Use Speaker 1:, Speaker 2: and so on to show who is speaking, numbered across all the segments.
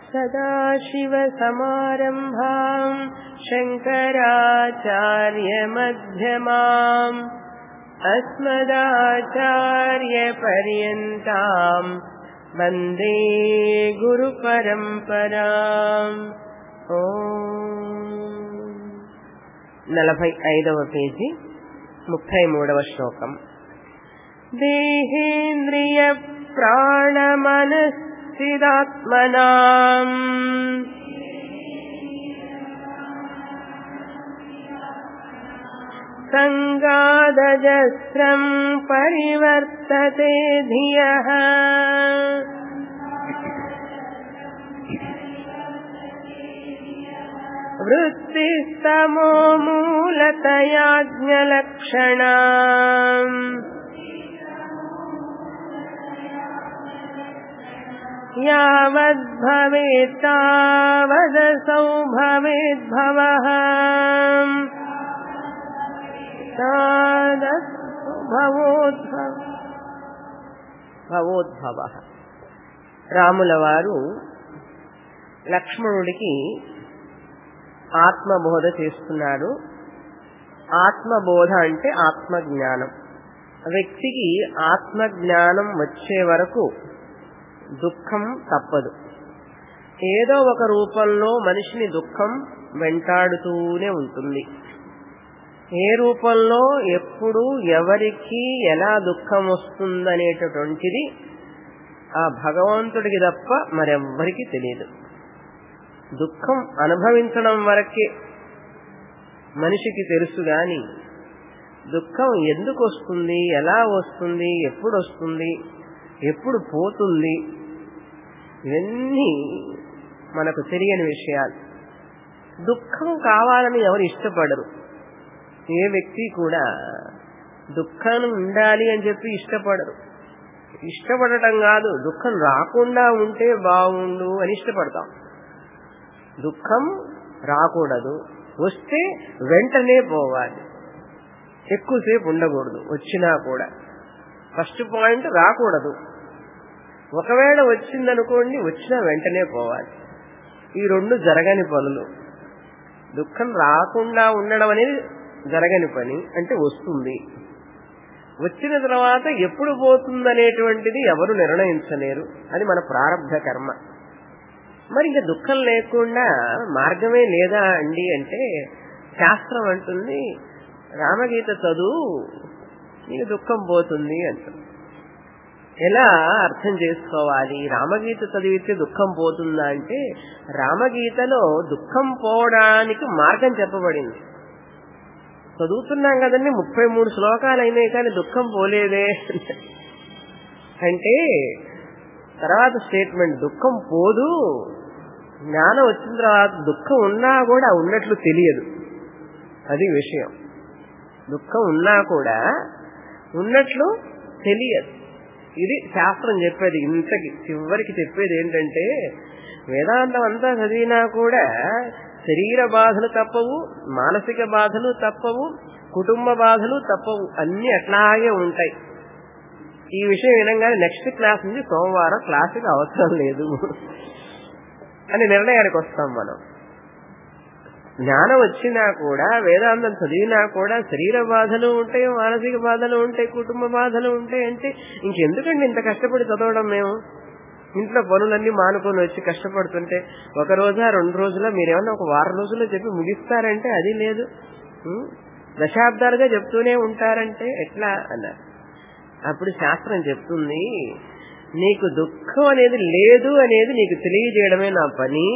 Speaker 1: सदाशिवसमारम्भाम् शङ्कराचार्यमध्यमाम् अस्मदाचार्यपर्यन्ताम् वन्दे గురుపరంపరాం నలభై ఐదవ పేజీ ముప్పై మూడవ శ్లోకం దేహేంద్రియ ప్రాణమనస్థిదాత్మనా సంగాదజస్రం పరివర్తతే ధియః వృత్తిస్తమో మూలతయాజ్ఞలక్షణా యావద్భవేత్తావదసౌ భవేద్భవः భవోద్భవ భవోద్భవ రాముల వారు లక్ష్మణుడికి ఆత్మబోధ చేస్తున్నాడు ఆత్మబోధ అంటే ఆత్మజ్ఞానం వ్యక్తికి ఆత్మజ్ఞానం వచ్చే వరకు దుఃఖం తప్పదు ఏదో ఒక రూపంలో మనిషిని దుఃఖం వెంటాడుతూనే ఉంటుంది ఏ రూపంలో ఎప్పుడు ఎవరికి ఎలా దుఃఖం వస్తుందనేటటువంటిది ఆ భగవంతుడికి తప్ప మరెవ్వరికి తెలియదు దుఃఖం అనుభవించడం వరకే మనిషికి తెలుసు గాని దుఃఖం ఎందుకు వస్తుంది ఎలా వస్తుంది ఎప్పుడు వస్తుంది ఎప్పుడు పోతుంది ఇవన్నీ మనకు తెలియని విషయాలు దుఃఖం కావాలని ఎవరు ఇష్టపడరు ఏ వ్యక్తి కూడా దుఃఖం ఉండాలి అని చెప్పి ఇష్టపడరు ఇష్టపడటం కాదు దుఃఖం రాకుండా ఉంటే బాగుండు అని ఇష్టపడతాం దుఃఖం రాకూడదు వస్తే వెంటనే పోవాలి ఎక్కువసేపు ఉండకూడదు వచ్చినా కూడా ఫస్ట్ పాయింట్ రాకూడదు ఒకవేళ వచ్చిందనుకోండి వచ్చినా వెంటనే పోవాలి ఈ రెండు జరగని పనులు దుఃఖం రాకుండా ఉండడం అనేది జరగని పని అంటే వస్తుంది వచ్చిన తర్వాత ఎప్పుడు పోతుందనేటువంటిది ఎవరు నిర్ణయించలేరు అది మన ప్రారంభ కర్మ మరి ఇంకా దుఃఖం లేకుండా మార్గమే లేదా అండి అంటే శాస్త్రం అంటుంది రామగీత చదువు నీకు దుఃఖం పోతుంది అంటుంది ఎలా అర్థం చేసుకోవాలి రామగీత చదివితే దుఃఖం పోతుందా అంటే రామగీతలో దుఃఖం పోవడానికి మార్గం చెప్పబడింది చదువుతున్నాం కదండి ముప్పై మూడు శ్లోకాలు అయినాయి కానీ దుఃఖం పోలేదే అంటే తర్వాత స్టేట్మెంట్ దుఃఖం పోదు జ్ఞానం వచ్చిన తర్వాత దుఃఖం ఉన్నా కూడా ఉన్నట్లు తెలియదు అది విషయం దుఃఖం ఉన్నా కూడా ఉన్నట్లు తెలియదు ఇది శాస్త్రం చెప్పేది ఇంతకి చివరికి చెప్పేది ఏంటంటే వేదాంతం అంతా చదివినా కూడా శరీర బాధలు తప్పవు మానసిక బాధలు తప్పవు కుటుంబ బాధలు తప్పవు అన్ని అట్లాగే ఉంటాయి ఈ విషయం వినంగానే నెక్స్ట్ క్లాస్ నుంచి సోమవారం క్లాసుకి అవసరం లేదు అని నిర్ణయానికి వస్తాం మనం జ్ఞానం వచ్చినా కూడా వేదాంతం చదివినా కూడా శరీర బాధలు ఉంటాయి మానసిక బాధలు ఉంటాయి కుటుంబ బాధలు ఉంటాయి అంటే ఇంకెందుకండి ఇంత కష్టపడి చదవడం మేము ఇంట్లో పనులన్నీ మానుకొని వచ్చి కష్టపడుతుంటే ఒక రోజా రెండు రోజుల మీరేమన్నా ఒక వారం రోజుల్లో చెప్పి ముగిస్తారంటే అది లేదు దశాబ్దాలుగా చెప్తూనే ఉంటారంటే ఎట్లా అన్నారు అప్పుడు శాస్త్రం చెప్తుంది నీకు దుఃఖం అనేది లేదు అనేది నీకు తెలియజేయడమే నా పని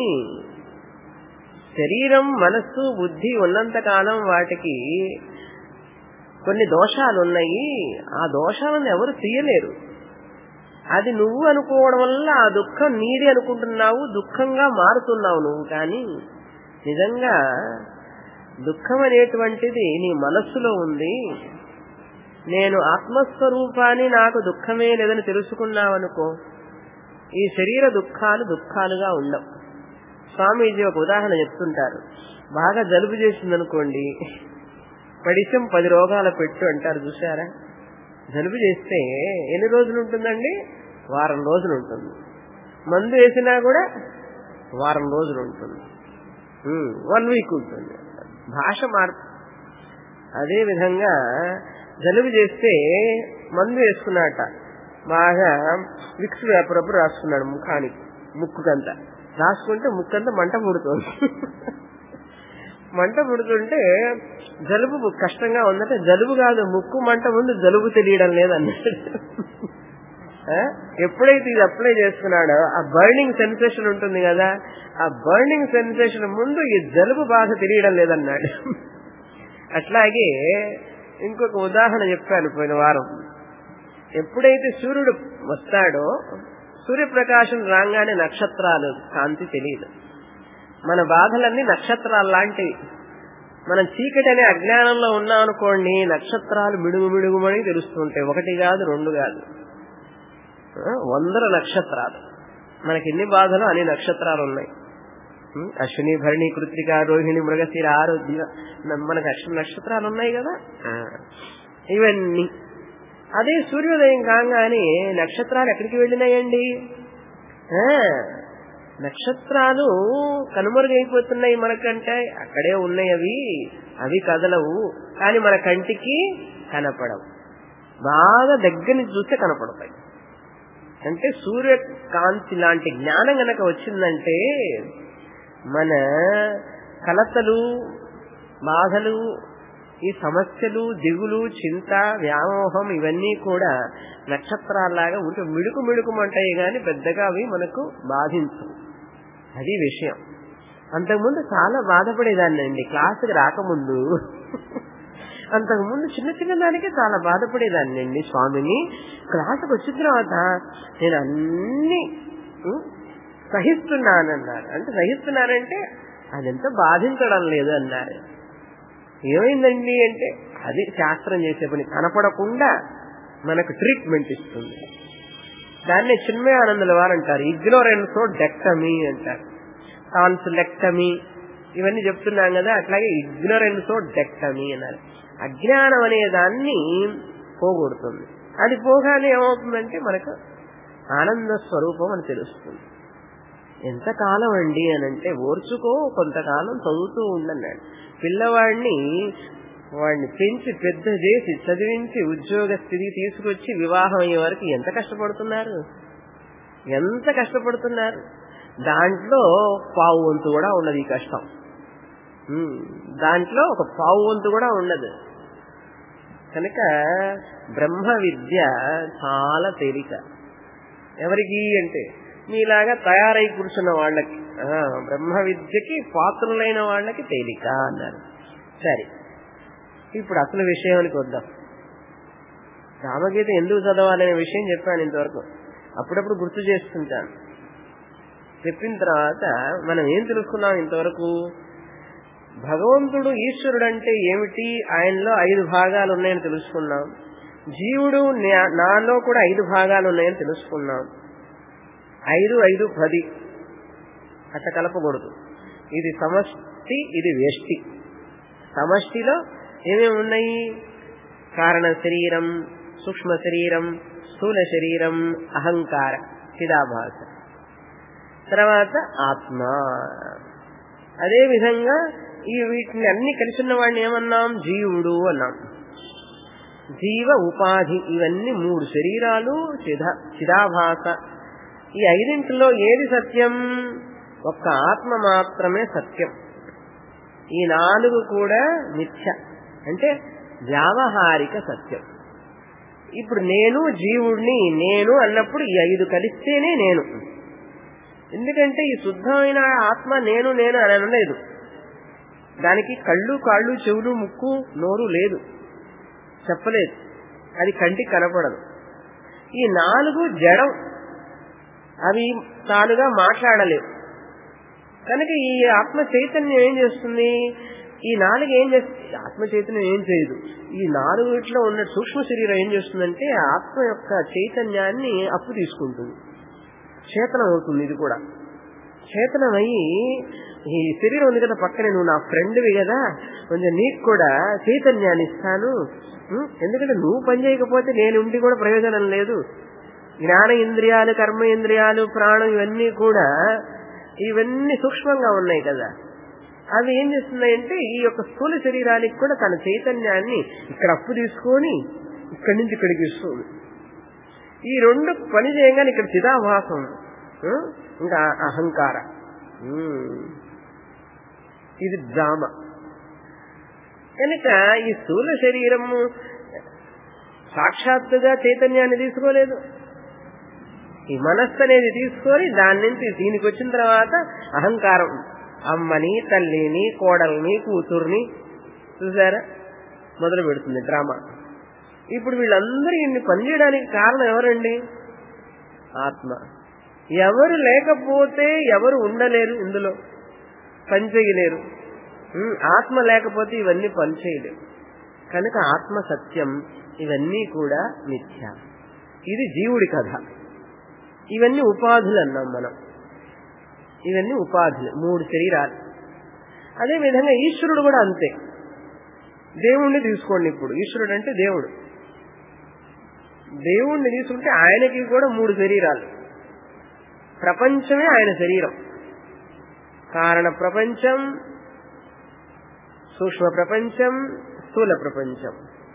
Speaker 1: శరీరం మనస్సు బుద్ధి ఉన్నంత కాలం వాటికి కొన్ని దోషాలు ఉన్నాయి ఆ దోషాలను ఎవరు తీయలేరు అది నువ్వు అనుకోవడం వల్ల ఆ దుఃఖం నీది అనుకుంటున్నావు దుఃఖంగా మారుతున్నావు నువ్వు కానీ నిజంగా దుఃఖం అనేటువంటిది నీ మనస్సులో ఉంది నేను ఆత్మస్వరూపాన్ని నాకు దుఃఖమే లేదని తెలుసుకున్నావనుకో ఈ శరీర దుఃఖాలు దుఃఖాలుగా ఉండవు స్వామీజీ ఒక ఉదాహరణ చెప్తుంటారు బాగా జలుబు చేసిందనుకోండి పడిశం పది రోగాల పెట్టు అంటారు చూసారా జలుబు చేస్తే ఎన్ని రోజులు ఉంటుందండి వారం రోజులు ఉంటుంది మందు వేసినా కూడా వారం రోజులు ఉంటుంది వన్ వీక్ ఉంటుంది భాష మార్పు అదే విధంగా జలుబు చేస్తే మందు వేసుకున్నాట బాగా విక్స్ అప్పుడప్పుడు రాసుకున్నాడు ముఖానికి ముక్కుకంతా రాసుకుంటే ముక్కంతా మంట పుడుతుంది మంట పుడుతుంటే జలుబు కష్టంగా ఉందంటే జలుబు కాదు ముక్కు మంట ముందు జలుబు తెలియడం లేదన్నాడు ఎప్పుడైతే ఇది అప్లై చేసుకున్నాడో ఆ బర్నింగ్ సెన్సేషన్ ఉంటుంది కదా ఆ బర్నింగ్ సెన్సేషన్ ముందు ఈ జలుబు బాధ తెలియడం లేదన్నాడు అట్లాగే ఇంకొక ఉదాహరణ చెప్పాను పోయిన వారం ఎప్పుడైతే సూర్యుడు వస్తాడో సూర్యప్రకాశం రాగానే నక్షత్రాలు కాంతి తెలియదు మన బాధలన్నీ నక్షత్రాలు లాంటివి మనం చీకటి అనే అజ్ఞానంలో ఉన్నాం అనుకోండి నక్షత్రాలు మిడుగు మిడుగుమని తెలుస్తుంటాయి ఒకటి కాదు రెండు కాదు వందల నక్షత్రాలు మనకి ఎన్ని బాధలు అన్ని నక్షత్రాలు ఉన్నాయి అశ్విని భరణి కృత్రిక రోహిణి మృగశిర ఆరోగ్య మనకు అశ్విని నక్షత్రాలు ఉన్నాయి కదా ఇవన్నీ అదే సూర్యోదయం కాగానే నక్షత్రాలు ఎక్కడికి వెళ్ళినాయండి నక్షత్రాలు కనుమరుగైపోతున్నాయి మనకంటే అక్కడే ఉన్నాయి అవి అవి కదలవు కానీ మన కంటికి కనపడవు బాగా దగ్గర నుంచి చూస్తే కనపడతాయి అంటే సూర్యకాంతి లాంటి జ్ఞానం గనక వచ్చిందంటే మన కలతలు బాధలు ఈ సమస్యలు దిగులు చింత వ్యామోహం ఇవన్నీ కూడా నక్షత్రాల్లాగా ఉంటే మిడుకు మిడుకుమంటాయి గాని పెద్దగా అవి మనకు బాధించు అది విషయం అంతకుముందు చాలా బాధపడేదాన్ని అండి క్లాసుకి రాకముందు అంతకుముందు చిన్న చిన్న దానికే చాలా బాధపడేదాన్ని అండి స్వామిని క్లాసుకు వచ్చిన తర్వాత నేను అన్ని సహిస్తున్నానన్నారు అంటే సహిస్తున్నానంటే అదంతా బాధించడం లేదు అన్నారు ఏమైందండి అంటే అది శాస్త్రం చేసే పని కనపడకుండా మనకు ట్రీట్మెంట్ ఇస్తుంది దాన్నే చిన్మయానందుల వారు అంటారు ఇగ్నోరెన్స్ డెక్టమీ అంటారు టాన్సులెక్టమీ ఇవన్నీ చెప్తున్నాం కదా అట్లాగే ఇగ్నోరెన్స్ డెక్టమీ అన్నారు అజ్ఞానం అనే దాన్ని పోగొడుతుంది అది పోగానే ఏమవుతుందంటే మనకు ఆనంద స్వరూపం అని తెలుస్తుంది ఎంతకాలం అండి అని అంటే ఓర్చుకో కొంతకాలం చదువుతూ ఉండన్నాడు పిల్లవాడిని వాడిని పెంచి పెద్ద చేసి చదివించి ఉద్యోగ స్థితి తీసుకొచ్చి వివాహం అయ్యే వరకు ఎంత కష్టపడుతున్నారు ఎంత కష్టపడుతున్నారు దాంట్లో పావు వంతు కూడా ఉన్నది ఈ కష్టం దాంట్లో ఒక పావు వంతు కూడా ఉండదు కనుక బ్రహ్మ విద్య చాలా తేలిక ఎవరికి అంటే మీలాగా తయారై కూర్చున్న వాళ్ళకి బ్రహ్మ విద్యకి పాత్రులైన వాళ్ళకి తేలిక అన్నారు సరే ఇప్పుడు అసలు విషయానికి వద్దాం రామగీత ఎందుకు చదవాలనే విషయం చెప్పాను ఇంతవరకు అప్పుడప్పుడు గుర్తు చేస్తుంటాను చెప్పిన తర్వాత మనం ఏం తెలుసుకున్నాం ఇంతవరకు భగవంతుడు ఈశ్వరుడు అంటే ఏమిటి ఆయనలో ఐదు భాగాలు ఉన్నాయని తెలుసుకున్నాం జీవుడు నాలో కూడా ఐదు భాగాలు ఉన్నాయని తెలుసుకున్నాం ఐదు ఐదు పది అట్ట కలపకూడదు ఇది సమష్టి ఇది వ్యష్టి సమష్టిలో ఏమేమి ఉన్నాయి కారణ శరీరం సూక్ష్మ శరీరం స్థూల శరీరం అహంకార చిదాభాస తర్వాత ఆత్మ అదే విధంగా ఈ వీటిని అన్ని కలిసి ఉన్న వాడిని ఏమన్నాం జీవుడు అన్నాం జీవ ఉపాధి ఇవన్నీ మూడు శరీరాలు చిద చిదాభాస ఈ ఐదింటిలో ఏది సత్యం ఒక్క ఆత్మ మాత్రమే సత్యం ఈ నాలుగు కూడా మిథ్య అంటే వ్యావహారిక సత్యం ఇప్పుడు నేను జీవుడిని నేను అన్నప్పుడు ఈ ఐదు కలిస్తేనే నేను ఎందుకంటే ఈ శుద్ధమైన ఆత్మ నేను నేను అని అనలేదు దానికి కళ్ళు కాళ్ళు చెవులు ముక్కు నోరు లేదు చెప్పలేదు అది కంటికి కనపడదు ఈ నాలుగు జడం అవి తానుగా మాట్లాడలేవు కనుక ఈ ఆత్మ చైతన్యం ఏం చేస్తుంది ఈ నాలుగు ఏం చేస్తుంది ఆత్మ చైతన్యం ఏం చేయదు ఈ నాలుగు వీటిలో ఉన్న సూక్ష్మ శరీరం ఏం చేస్తుందంటే ఆత్మ యొక్క చైతన్యాన్ని అప్పు తీసుకుంటుంది చేతనం అవుతుంది ఇది కూడా చేతనమయ్యి ఈ శరీరం ఉంది కదా పక్కనే నువ్వు నా ఫ్రెండ్వి కదా కొంచెం నీకు కూడా చైతన్యాన్ని ఇస్తాను ఎందుకంటే నువ్వు పని చేయకపోతే నేను ఉండి కూడా ప్రయోజనం లేదు జ్ఞాన ఇంద్రియాలు కర్మ ఇంద్రియాలు ప్రాణం ఇవన్నీ కూడా ఇవన్నీ సూక్ష్మంగా ఉన్నాయి కదా అవి ఏం చేస్తున్నాయంటే ఈ యొక్క స్థూల శరీరానికి కూడా తన చైతన్యాన్ని ఇక్కడ అప్పు తీసుకొని ఇక్కడి నుంచి ఇక్కడికి ఇస్తుంది ఈ రెండు పని చేయగానే ఇక్కడ చిదాభాసం ఆ? ఇంకా అహంకార ఉమ్. ఇది డ్రామా కనుక ఈ స్థూల శరీరము సాక్షాత్తుగా చైతన్యాన్ని తీసుకోలేదు ఈ మనస్సు అనేది తీసుకొని దాని నుంచి దీనికి వచ్చిన తర్వాత అహంకారం అమ్మని తల్లిని కోడల్ని కూతుర్ని చూసారా మొదలు పెడుతుంది డ్రామా ఇప్పుడు వీళ్ళందరూ ఇన్ని పనిచేయడానికి కారణం ఎవరండి ఆత్మ ఎవరు లేకపోతే ఎవరు ఉండలేరు ఇందులో పని చేయలేరు ఉమ్, ఆత్మ లేకపోతే ఇవన్నీ పని చేయలేవు కనుక ఆత్మ సత్యం ఇవన్నీ కూడా మిథ్య ఇది జీవుడి కథ ఇవన్నీ ఉపాధులు అన్నాం మనం ఇవన్నీ ఉపాధులు మూడు శరీరాలు అదే విధంగా ఈశ్వరుడు కూడా అంతే దేవుణ్ణి తీసుకోండి ఇప్పుడు ఈశ్వరుడు అంటే దేవుడు దేవుణ్ణి తీసుకుంటే ఆయనకి కూడా మూడు శరీరాలు ప్రపంచమే ఆయన శరీరం కారణ ప్రపంచం సూక్ష్మ ప్రపంచం స్థూల ప్రపంచం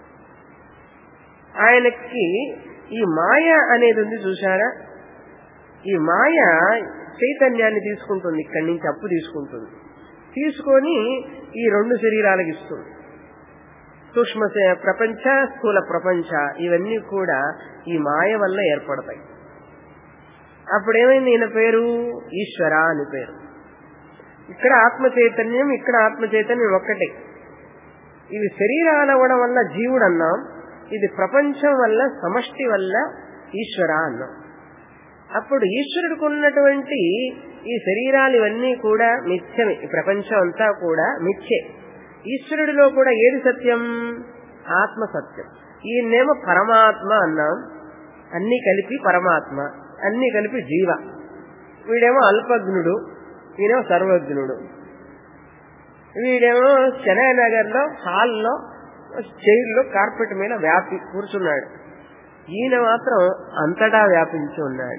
Speaker 1: ఆయనకి ఈ మాయ అనేది ఉంది చూసారా ఈ మాయ చైతన్యాన్ని తీసుకుంటుంది ఇక్కడి నుంచి అప్పు తీసుకుంటుంది తీసుకొని ఈ రెండు శరీరాలకు ఇస్తుంది సూక్ష్మ శ- ప్రపంచ స్థూల ప్రపంచ ఇవన్నీ కూడా ఈ మాయ వల్ల ఏర్పడతాయి అప్పుడేమైంది ఈయన పేరు ఈశ్వర అని పేరు ఇక్కడ ఆత్మ చైతన్యం ఇక్కడ ఆత్మ చైతన్యం ఒక్కటే ఇవి శరీరాలు అవ్వడం వల్ల జీవుడు అన్నాం ఇది ప్రపంచం వల్ల సమష్టి వల్ల ఈశ్వర అన్నాం అప్పుడు ఈశ్వరుడికి ఉన్నటువంటి ఈ శరీరాలు ఇవన్నీ కూడా మిథ్యమే ఈ ప్రపంచం అంతా కూడా మిథ్యే ఈశ్వరుడిలో కూడా ఏది సత్యం ఆత్మ సత్యం ఈయన్నేమో పరమాత్మ అన్నాం అన్ని కలిపి పరమాత్మ అన్ని కలిపి జీవ వీడేమో అల్పజ్ఞుడు ఈయనేమో సర్వజ్ఞుడు వీడేమో చెన్నైనగర్ లో హాల్లో చైర్లో కార్పెట్ మీద వ్యాపి కూర్చున్నాడు ఈయన మాత్రం అంతటా వ్యాపించి ఉన్నాడు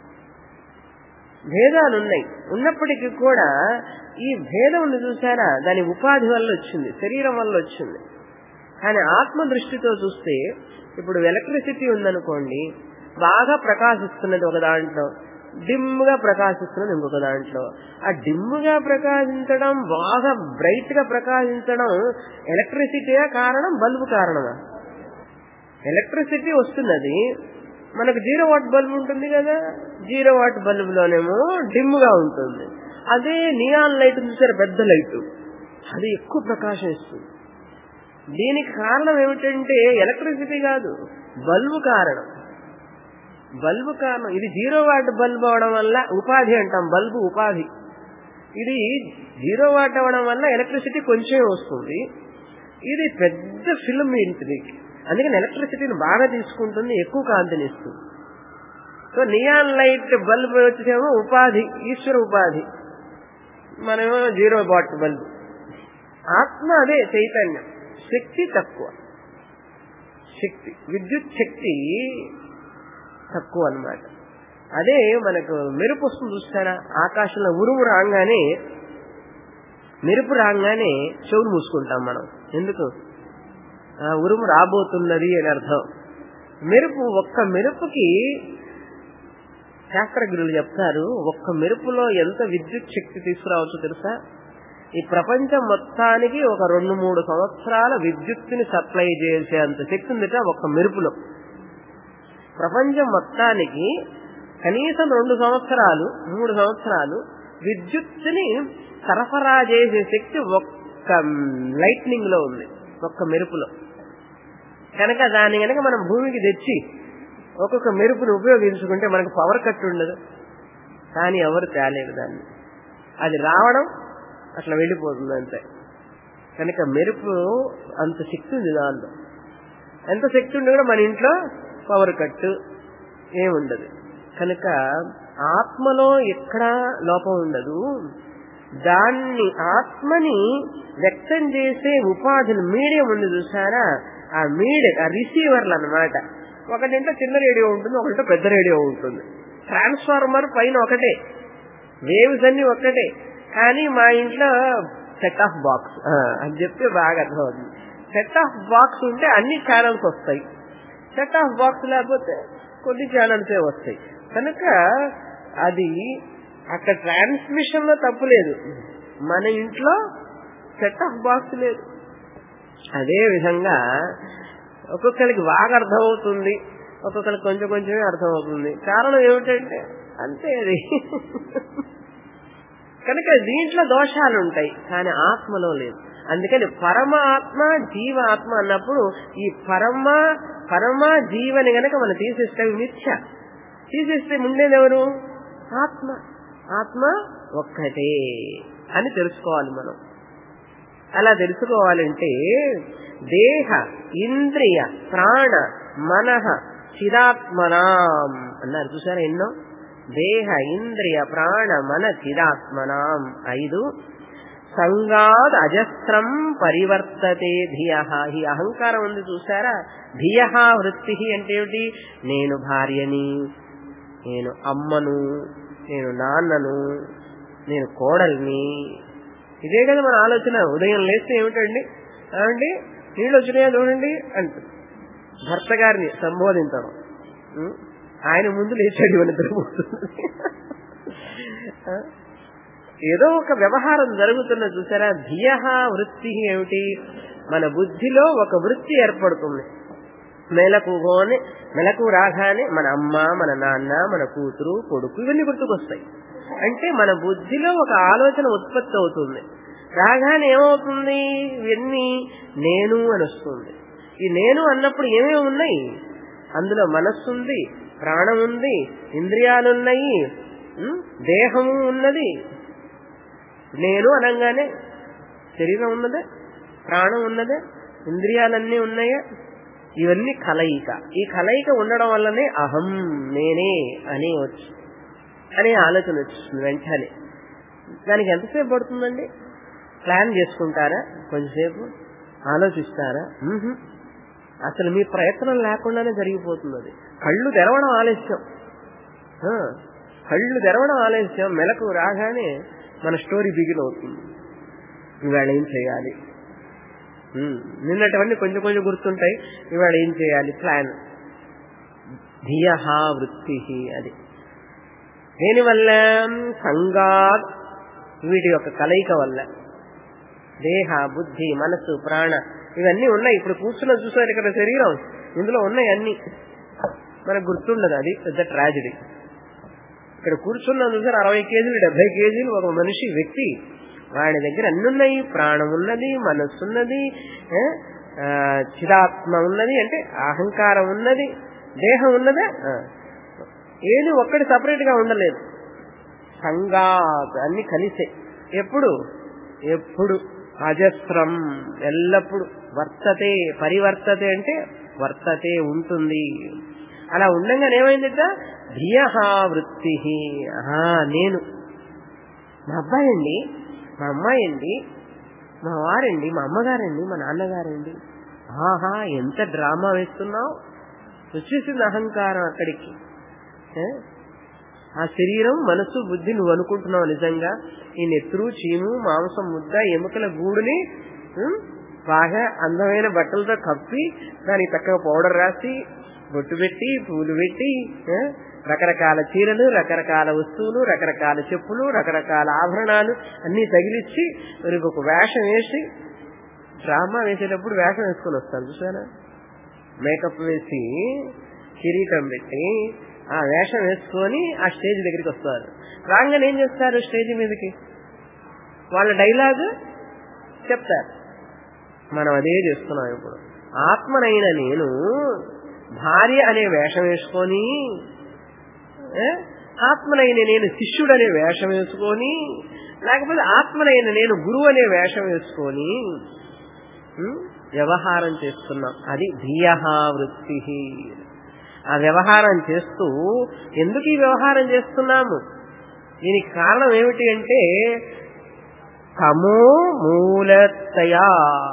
Speaker 1: భేదాలు ఉన్నాయి ఉన్నప్పటికీ కూడా ఈ భేదం ఉంది చూసారా దాని ఉపాధి వల్ల వచ్చింది శరీరం వల్ల వచ్చింది కానీ ఆత్మ దృష్టితో చూస్తే ఇప్పుడు ఎలక్ట్రిసిటీ ఉందనుకోండి బాగా ప్రకాశిస్తున్నది ఒక దాంట్లో డిమ్గా ప్రకాశిస్తున్నది ఇంకొక దాంట్లో ఆ డిమ్గా ప్రకాశించడం బాగా బ్రైట్ గా ప్రకాశించడం ఎలక్ట్రిసిటీయా కారణం బల్బు కారణమా ఎలక్ట్రిసిటీ వస్తున్నది మనకు జీరో వాట్ బల్బ్ ఉంటుంది కదా జీరో వాట్ బల్బులోనేమో డిమ్ గా ఉంటుంది అదే నియాన్ లైట్ చూసారు పెద్ద లైట్ అది ఎక్కువ ప్రకాశం ఇస్తుంది దీనికి కారణం ఏమిటంటే ఎలక్ట్రిసిటీ కాదు బల్బు కారణం బల్బు కారణం ఇది జీరో వాట్ బల్బ్ అవడం వల్ల ఉపాధి అంటాం బల్బు ఉపాధి ఇది జీరో వాట్ అవడం వల్ల ఎలక్ట్రిసిటీ కొంచెం వస్తుంది ఇది పెద్ద ఫిల్మ్ ఇంటిది అందుకని ఎలక్ట్రిసిటీని బాగా తీసుకుంటుంది ఎక్కువ కాంతిని ఇస్తుంది సో నియాన్ లైట్ బల్బ్ వచ్చేసేమో ఉపాధి ఈశ్వర ఉపాధి మనమేమో జీరో వాట్ బల్బ్ ఆత్మ అదే చైతన్యం శక్తి తక్కువ శక్తి విద్యుత్ శక్తి తక్కువ అన్నమాట అదే మనకు మెరుపు వస్తుంది చూస్తారా ఆకాశంలో ఉరుము రాగానే మెరుపు రాగానే చెవులు మూసుకుంటాం మనం ఎందుకు ఆ ఉరుము రాబోతున్నది అని అర్థం మెరుపు ఒక్క మెరుపుకి శాస్త్రజ్ఞులు చెప్తారు ఒక్క మెరుపులో ఎంత విద్యుత్ శక్తి తీసుకురావచ్చో తెలుసా ఈ ప్రపంచం మొత్తానికి ఒక రెండు మూడు సంవత్సరాల విద్యుత్తుని సప్లై చేసేంత శక్తి ఉందిట ఒక్క మెరుపులో ప్రపంచం మొత్తానికి కనీసం రెండు సంవత్సరాలు మూడు సంవత్సరాలు విద్యుత్తుని సరఫరా చేసే శక్తి ఒక్క లైట్నింగ్ లో ఉంది ఒక్క మెరుపులో కనుక దాన్ని కనుక మనం భూమికి తెచ్చి ఒక్కొక్క మెరుపుని ఉపయోగించుకుంటే మనకు పవర్ కట్ ఉండదు కానీ ఎవరు తేలేరు దాన్ని అది రావడం అట్లా వెళ్ళిపోతుంది అంతే కనుక మెరుపు అంత శక్తి ఉంది దాంట్లో ఎంత శక్తి ఉండి కూడా మన ఇంట్లో పవర్ కట్ ఏముండదు కనుక ఆత్మలో ఎక్కడా లోపం ఉండదు దాన్ని ఆత్మని వ్యక్తం చేసే ఉపాధిని మీడియం ఉంది చూసారా ఆ మీడియం ఆ రిసీవర్లు అనమాట ఒకటింట్లో చిన్న రేడియో ఉంటుంది ఒకటింట్లో పెద్ద రేడియో ఉంటుంది ట్రాన్స్ఫార్మర్ పైన ఒకటే వేవ్స్ అన్ని ఒక్కటే కానీ మా ఇంట్లో సెట్ ఆఫ్ బాక్స్ అని చెప్తే బాగా అర్థమవుతుంది సెట్ ఆఫ్ బాక్స్ ఉంటే అన్ని ఛానల్స్ వస్తాయి సెట్ ఆఫ్ బాక్స్ లేకపోతే కొన్ని ఛానల్సే వస్తాయి కనుక అది అక్కడ ట్రాన్స్మిషన్ లో తప్పు లేదు మన ఇంట్లో సెట్ ఆఫ్ బాక్స్ లేదు అదే విధంగా ఒక్కొక్కరికి బాగా అర్థమవుతుంది ఒక్కొక్కరికి కొంచెం కొంచెమే అర్థమవుతుంది కారణం ఏమిటంటే అంతే అది కనుక దీంట్లో దోషాలు ఉంటాయి కానీ ఆత్మలో లేదు అందుకని పరమాత్మ జీవ ఆత్మ అన్నప్పుడు ఈ పరమ పరమ జీవని గనక మనం తీసేస్తే మిథ్య తీసేస్తే ఉండేది ఎవరు ఆత్మ ఆత్మ ఒక్కటే అని తెలుసుకోవాలి మనం అలా తెలుసుకోవాలంటే దేహ ఇంద్రియ ప్రాణ మనః చిదాత్మనాం అన్నారు చూసారా ఎన్నో దేహ ఇంద్రియ ప్రాణ మన చిదాత్మనాం ఐదు సంగాద్ అజస్త్రం పరివర్తతే ధియ ఈ అహంకారం ఉంది చూసారా ధియ వృత్తి అంటే ఏమిటి నేను భార్యని నేను అమ్మను నేను నాన్నను నేను కోడల్ని ఇదే కదా మన ఆలోచన ఉదయం లేస్తే ఏమిటండి ఏమండి నీళ్ళు వచ్చినాయా చూడండి అంటుంది భర్త గారిని సంబోధించడం ఉం? ఆయన ముందు లేచాడు ఇవన్నీ తిరుగుతుంది ఏదో ఒక వ్యవహారం జరుగుతున్న చూసారా ధియ వృత్తి ఏమిటి మన బుద్ధిలో ఒక వృత్తి ఏర్పడుతుంది మెలకుగోని మెలకు రాగానే మన అమ్మ మన నాన్న మన కూతురు కొడుకు ఇవన్నీ గుర్తుకొస్తాయి అంటే మన బుద్ధిలో ఒక ఆలోచన ఉత్పత్తి అవుతుంది రాగానే ఏమవుతుంది ఇవన్నీ నేను అని వస్తుంది ఈ నేను అన్నప్పుడు ఏమేమి ఉన్నాయి అందులో మనస్సు ఉంది ప్రాణం ఉంది ఇంద్రియాలున్నాయి ఉం? దేహము ఉన్నది నేను అనగానే శరీరం ఉన్నదే ప్రాణం ఉన్నదే ఇంద్రియాలన్నీ ఉన్నాయా ఇవన్నీ కలయిక ఈ కలయిక ఉండడం వల్లనే అహం నేనే అని వచ్చు అనే ఆలోచన వచ్చింది వెంటనే దానికి ఎంతసేపు పడుతుందండి ప్లాన్ చేసుకుంటారా కొంచెంసేపు ఆలోచిస్తారా మ్హూ. అసలు మీ ప్రయత్నం లేకుండానే జరిగిపోతుంది అది కళ్ళు తెరవడం ఆలస్యం ఆ, కళ్ళు తెరవడం ఆలస్యం మెలకు రాగానే మన స్టోరీ బిగిన్ అవుతుంది ఇవాళ ఏం చేయాలి ఉమ్, నిన్నటివన్నీ కొంచెం కొంచెం గుర్తుంటాయి ఇవాళ ఏం చేయాలి ప్లాన్ ధియ వృత్తి అది దేనివల్ల సంగా వీటి యొక్క కలయిక వల్ల దేహ బుద్ధి మనస్సు ప్రాణ ఇవన్నీ ఉన్నాయి ఇప్పుడు కూర్చున్న చూసారు ఇక్కడ శరీరం ఇందులో ఉన్నాయి అన్ని మనకు గుర్తుండదు అది పెద్ద ట్రాజడీ ఇక్కడ కూర్చున్నాం చూసారు అరవై కేజీలు డెబ్బై కేజీలు ఒక మనిషి వ్యక్తి వాడి దగ్గర అన్ని ఉన్నాయి ప్రాణం ఉన్నది మనస్సు ఉన్నది ఏ? ఆ, చిదాత్మ ఉన్నది అంటే అహంకారం ఉన్నది దేహం ఉన్నదా ఆ. ఏది ఒక్కటి సపరేట్ గా ఉండలేదు సంగాత్ అన్ని కలిసే ఎప్పుడు ఎప్పుడు అజస్రం ఎల్లప్పుడు వర్తతే పరివర్తతే అంటే వర్తతే ఉంటుంది అలా ఉండగానే ఏమైందిట ధియ వృత్తి ఆహా, నేను మా అబ్బాయి అండి మా అమ్మాయి అండి మా వారండి మా అమ్మగారండి మా నాన్నగారండి ఆహా ఎంత డ్రామా వేస్తున్నావు వచ్చేసింది అహంకారం అక్కడికి ఏ? ఆ శరీరం మనసు బుద్ధి నువ్వు అనుకుంటున్నావు నిజంగా ఈ నెత్తురు చీము మాంసం ముద్ద ఎముకల గూడుని ఉం, బాగా అందమైన బట్టలతో కప్పి దానికి చక్కగా పౌడర్ రాసి బొట్టు పెట్టి పూలు పెట్టి ఏ, రకరకాల చీరలు రకరకాల వస్తువులు రకరకాల చెప్పులు రకరకాల ఆభరణాలు అన్ని తగిలిచ్చి మరి ఒక వేషం వేసి డ్రామా వేసేటప్పుడు వేషం వేసుకొని వస్తాను చూసారా మేకప్ వేసి కిరీటం పెట్టి ఆ వేషం వేసుకొని ఆ స్టేజ్ దగ్గరికి వస్తారు రాగానే ఏం చేస్తారు స్టేజ్ మీదకి వాళ్ళ డైలాగ్ చెప్తారు మనం అదే చేస్తున్నాం ఇప్పుడు ఆత్మనైన నేను భార్య అనే వేషం వేసుకొని ఏ? ఆత్మనైన నేను శిష్యుడనే వేషం వేసుకొని లేకపోతే ఆత్మనైన నేను గురువు అనే వేషం వేసుకొని ఉం? వ్యవహారం చేస్తున్నాం అది ధియ వృత్తి ఆ వ్యవహారం చేస్తూ ఎందుకు ఈ వ్యవహారం చేస్తున్నాము దీనికి కారణం ఏమిటి అంటే తమో మూలతయా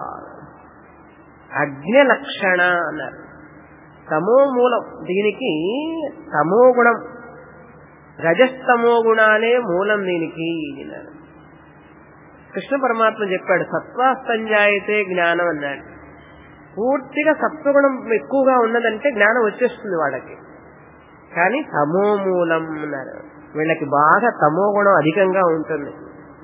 Speaker 1: అగ్ని లక్షణ అన్నారు తమో మూలం దీనికి తమో గుణం రజస్తమో గుణాలే మూలం దీనికి అన్నారు కృష్ణ పరమాత్మ చెప్పాడు సత్వాస్తంజాయితే జ్ఞానం అన్నాడు పూర్తిగా సత్వగుణం ఎక్కువగా ఉన్నదంటే జ్ఞానం వచ్చేస్తుంది వాళ్ళకి కానీ తమో మూలం అన్నారు వీళ్ళకి బాగా తమో గుణం అధికంగా ఉంటుంది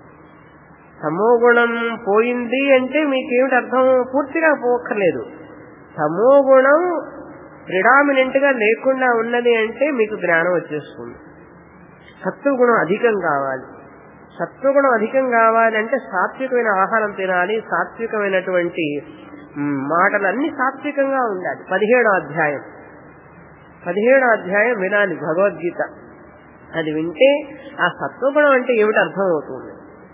Speaker 1: తమో గుణం పోయింది అంటే మీకేమిటి అర్థం పూర్తిగా పోక్కర్లేదు తమో గుణం ప్రిడామినెంట్ గా లేకుండా ఉన్నది అంటే మీకు జ్ఞానం వచ్చేస్తుంది సత్వగుణం అధికం కావాలి సత్వగుణం అధికం కావాలంటే సాత్వికమైన ఆహారం తినాలి సాత్వికమైనటువంటి మాటలు అన్ని సాత్వికంగా ఉండాలి పదిహేడో అధ్యాయం పదిహేడో అధ్యాయం వినాలి భగవద్గీత అది వింటే ఆ సత్వగుణం అంటే ఏమిటి అర్థం అవుతుంది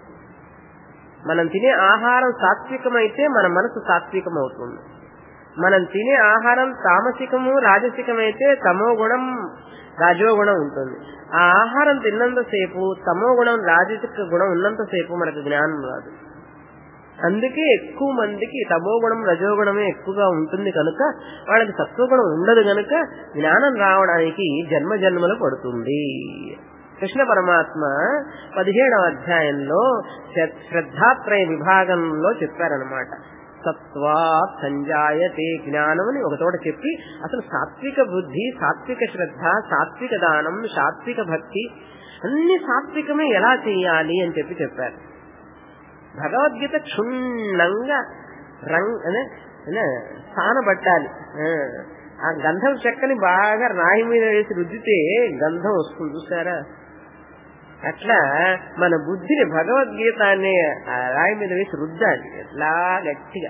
Speaker 1: మనం తినే ఆహారం సాత్వికమైతే మన మనసు సాత్వికం అవుతుంది మనం తినే ఆహారం తామసికము రాజసికమైతే తమో గుణం రాజో గుణం ఉంటుంది ఆ ఆహారం తిన్నంతసేపు తమో గుణం రాజసిక గుణం ఉన్నంతసేపు మనకు జ్ఞానం రాదు అందుకే ఎక్కువ మందికి తమో గుణం రజోగుణమే ఎక్కువగా ఉంటుంది కనుక వాళ్ళకి సత్వగుణం ఉండదు కనుక జ్ఞానం రావడానికి జన్మ జన్మలు పడుతుంది కృష్ణ పరమాత్మ పదిహేడవ అధ్యాయంలో శ్రద్ధాత్రయ విభాగంలో చెప్పారనమాట సత్వా సంజాయతే జ్ఞానం అని ఒక చోట చెప్పి అసలు సాత్విక బుద్ధి సాత్విక శ్రద్ధ సాత్విక దానం సాత్విక భక్తి అన్ని సాత్వికమే ఎలా చేయాలి అని చెప్పి చెప్పారు భగవద్గీత క్షుణ్ణంగా రంగ్ స్థానబట్టాలి ఆ గంధం చెక్కని బాగా రాయి మీద వేసి రుద్దితే గంధం వస్తుంది చూసారా అట్లా మన బుద్ధిని భగవద్గీత అనే ఆ రాయి మీద వేసి రుద్దాలి ఎట్లా గట్టిగా